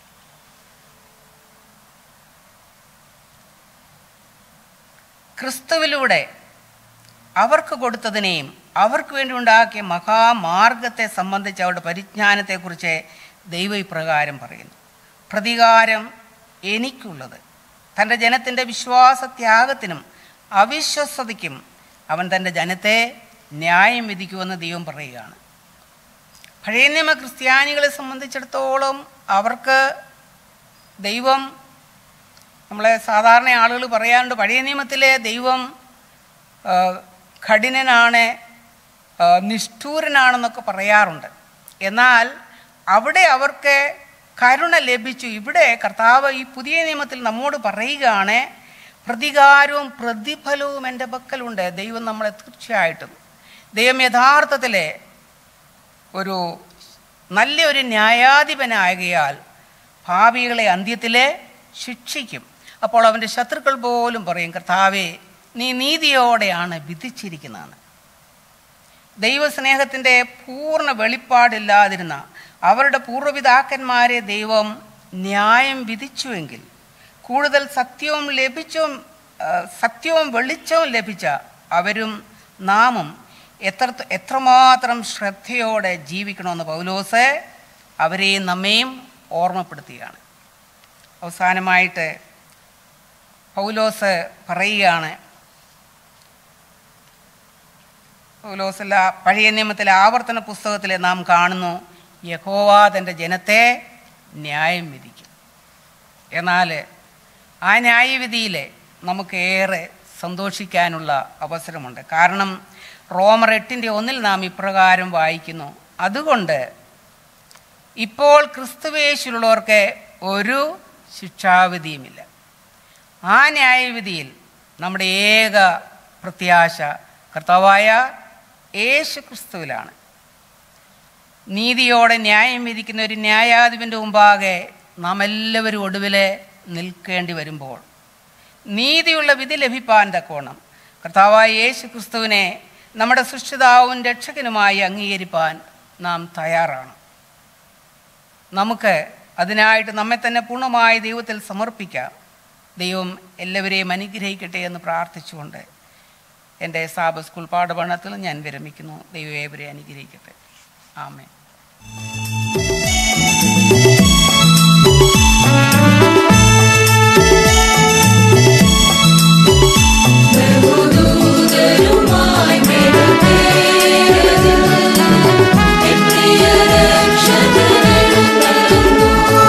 H: ക്രിസ്തുവിലൂടെ അവർക്ക് കൊടുത്തതിനെയും അവർക്ക് വേണ്ടി ഉണ്ടാക്കിയ മഹാമാർഗത്തെ സംബന്ധിച്ച് അവരുടെ പരിജ്ഞാനത്തെക്കുറിച്ച് ദൈവം ഇപ്രകാരം പറയുന്നു പ്രതികാരം എനിക്കുള്ളത് തൻ്റെ ജനത്തിൻ്റെ വിശ്വാസത്യാഗത്തിനും അവിശ്വസതയ്ക്കും അവൻ തൻ്റെ ജനത്തെ ന്യായം വിധിക്കുമെന്ന് ദൈവം പറയുകയാണ് പഴയ നിയമ ക്രിസ്ത്യാനികളെ സംബന്ധിച്ചിടത്തോളം അവർക്ക് ദൈവം നമ്മളെ സാധാരണ ആളുകൾ പറയാറുണ്ട് പഴയ നിയമത്തിലെ ദൈവം ആ, കഠിനനാണ് ആ, നിഷ്ഠൂരനാണെന്നൊക്കെ പറയാറുണ്ട് എന്നാൽ അവിടെ അവർക്ക് കരുണ ലഭിച്ചു ഇവിടെ കർത്താവ് ഈ പുതിയ നിയമത്തിൽ നമ്മോട് പറയുകയാണ് പ്രതികാരവും പ്രതിഫലവും എൻ്റെ പക്കലുണ്ട് ദൈവം നമ്മളെ തീർച്ചയായിട്ടും ദൈവം യഥാർത്ഥത്തിൽ ഒരു നല്ലൊരു ന്യായാധിപനായകയാൽ ഭാവികളെ അന്ത്യത്തിലെ ശിക്ഷിക്കും അപ്പോൾ അവൻ്റെ ശത്രുക്കൾ പോലും പറയും കർത്താവേ നീ നീതിയോടെയാണ് വിധിച്ചിരിക്കുന്നതെന്ന് ദൈവസ്നേഹത്തിൻ്റെ പൂർണ്ണ വെളിപ്പാടില്ലാതിരുന്ന അവരുടെ പൂർവ്വപിതാക്കന്മാരെ ദൈവം ന്യായം വിധിച്ചുവെങ്കിൽ കൂടുതൽ സത്യവും ലഭിച്ചും ആ, സത്യവും വെളിച്ചവും ലഭിച്ച അവരും നാമും എത്ര എത്രമാത്രം ശ്രദ്ധയോടെ ജീവിക്കണമെന്ന് പൗലോസ് അവരെയും നമ്മയും ഓർമ്മപ്പെടുത്തുകയാണ് അവസാനമായിട്ട് പൗലോസ് പറയുകയാണ് പൗലോസില പഴയ നിയമത്തിലെ ആവർത്തന പുസ്തകത്തിൽ നാം കാണുന്നു യഹോവ തൻ്റെ ജനത്തെ ന്യായം വിധിക്കും എന്നാൽ ആ ന്യായവിധിയിൽ നമുക്കേറെ സന്തോഷിക്കാനുള്ള അവസരമുണ്ട് കാരണം റോമർ എട്ടിൻ്റെ ഒന്നിൽ നാം ഇപ്രകാരം വായിക്കുന്നു അതുകൊണ്ട് ഇപ്പോൾ ക്രിസ്തുവേശുള്ളവർക്ക് ഒരു ശിക്ഷാവിധിയുമില്ല ആ ന്യായവിധിയിൽ നമ്മുടെ ഏക പ്രത്യാശ കർത്താവായ യേശു ക്രിസ്തുവിലാണ് നീതിയോടെ ന്യായം വിധിക്കുന്ന ഒരു ന്യായാധിപൻ്റെ മുമ്പാകെ നാം എല്ലാവരും ഒടുവിൽ നിൽക്കേണ്ടി വരുമ്പോൾ നീതിയുള്ള വിധി ലഭിപ്പാൻ തക്കോണം കർത്താവായ യേശു ക്രിസ്തുവിനെ നമ്മുടെ സൃഷ്ടിതാവും രക്ഷകനുമായി അംഗീകരിപ്പാൻ നാം തയ്യാറാണ് നമുക്ക് അതിനായിട്ട് നമ്മെ തന്നെ പൂർണ്ണമായി ദൈവത്തിൽ സമർപ്പിക്കാം ദൈവം എല്ലാവരെയും അനുഗ്രഹിക്കട്ടെ എന്ന് പ്രാർത്ഥിച്ചുകൊണ്ട് എൻ്റെ സാബ സ്കൂൾ പാഠപഠനത്തിൽ ഞാൻ വിരമിക്കുന്നു ദൈവം ഏവരെ അനുഗ്രഹിക്കട്ടെ ആമേ
B: ബഹുദൂതരുമായി മേഘത്തേരതിൽ എൻ പ്രിയ രക്ഷകനെഴുന്നള്ളുന്നു.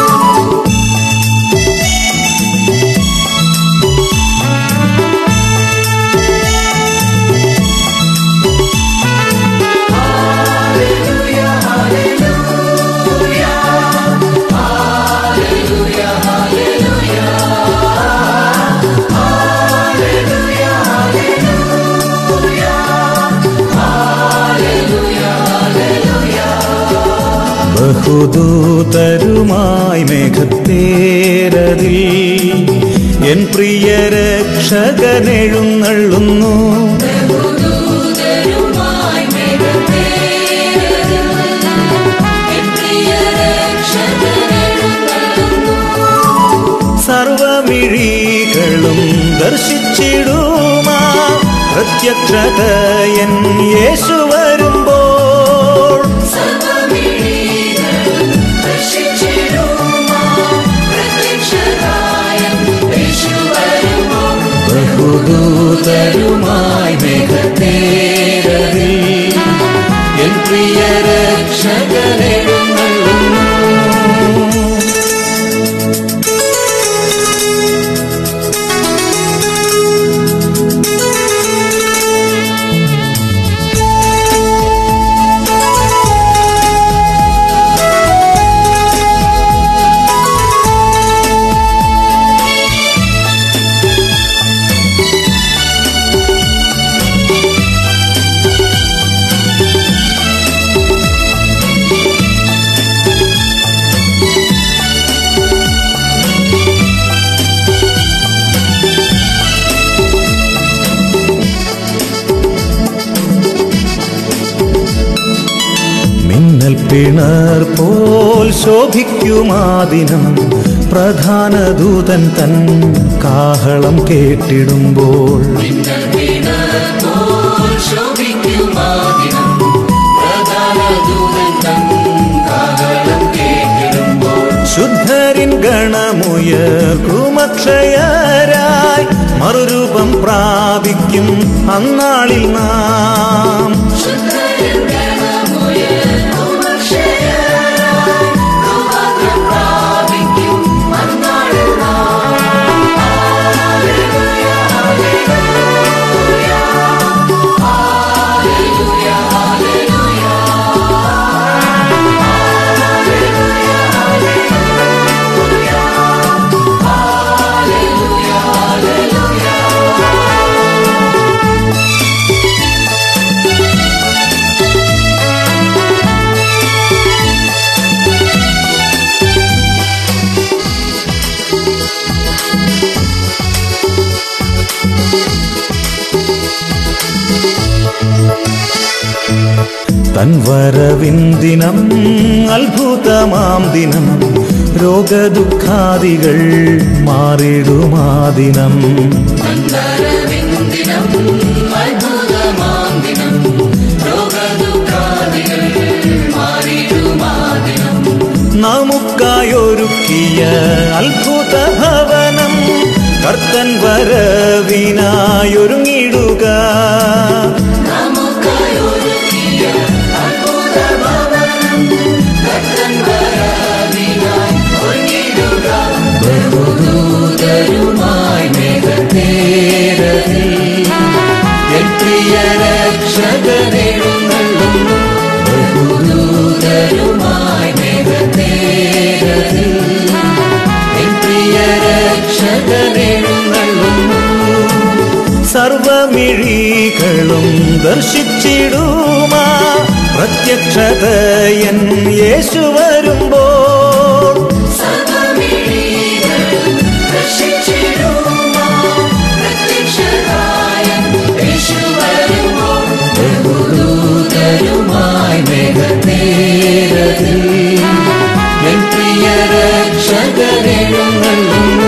A: ബഹുദൂതരുമായി മേഘത്തേരതിൽ എൻ പ്രിയ രക്ഷകനെഴുന്നള്ളുന്നു
B: ബഹുദൂതരുമായി മേഘത്തേരതിൽ എൻ പ്രിയ രക്ഷകനെഴുന്നള്ളുന്നു.
A: സർവമിഴികളും ദർശിച്ചിടുമാ പ്രത്യക്ഷത എൻ യേശു വരുമ്പോൾ
B: സർവ്വമിഴികളും ദർശിച്ചിടുമാ പ്രത്യക്ഷനായ യേശു വരുമ്പോൾ
A: ബഹുദൂതരുമായി മേഘത്തേരതിൽ എൻ പ്രിയ രക്ഷകനെഴുന്നള്ളുന്നു
B: യേശു
A: വെൺകിണർ പോൽ ശോഭിക്കുമാദിനം പ്രധാന ദൂതൻ തൻ കാഹളം കേട്ടിടുമ്പോൾ ശുദ്ധരിൻ ഗണമുയർക്കുമക്ഷയരായി മറുരൂപം പ്രാപിക്കും അന്നാളിൽ നാം തൻ വരവിൻ ദിനം അത്ഭുതമാം ദിനം രോഗദുഃഖാദികൾ മാറിടുമാ ദിനം നമുക്കായൊരുക്കിയ അത്ഭുത ഭവനം കർത്തൻ വരവിനായൊരുങ്ങിടുക ബഹുദൂതരുമായി മേഘത്തേരതിൽ എൻ പ്രിയ രക്ഷകനെഴുന്നള്ളുന്നു ബഹുദൂതരുമായി മേഘത്തേരതിൽ എൻ പ്രിയ രക്ഷകനെഴുന്നള്ളുന്നു സർവമിഴികളും ദർശിച്ചിടുമാ പ്രത്യക്ഷതയൻ യേശു വരുമ്പോൾ ബഹുദൂതരുമായി മേഘത്തേരതിൽ എൻ പ്രിയ രക്ഷകനെഴുന്നള്ളുന്നു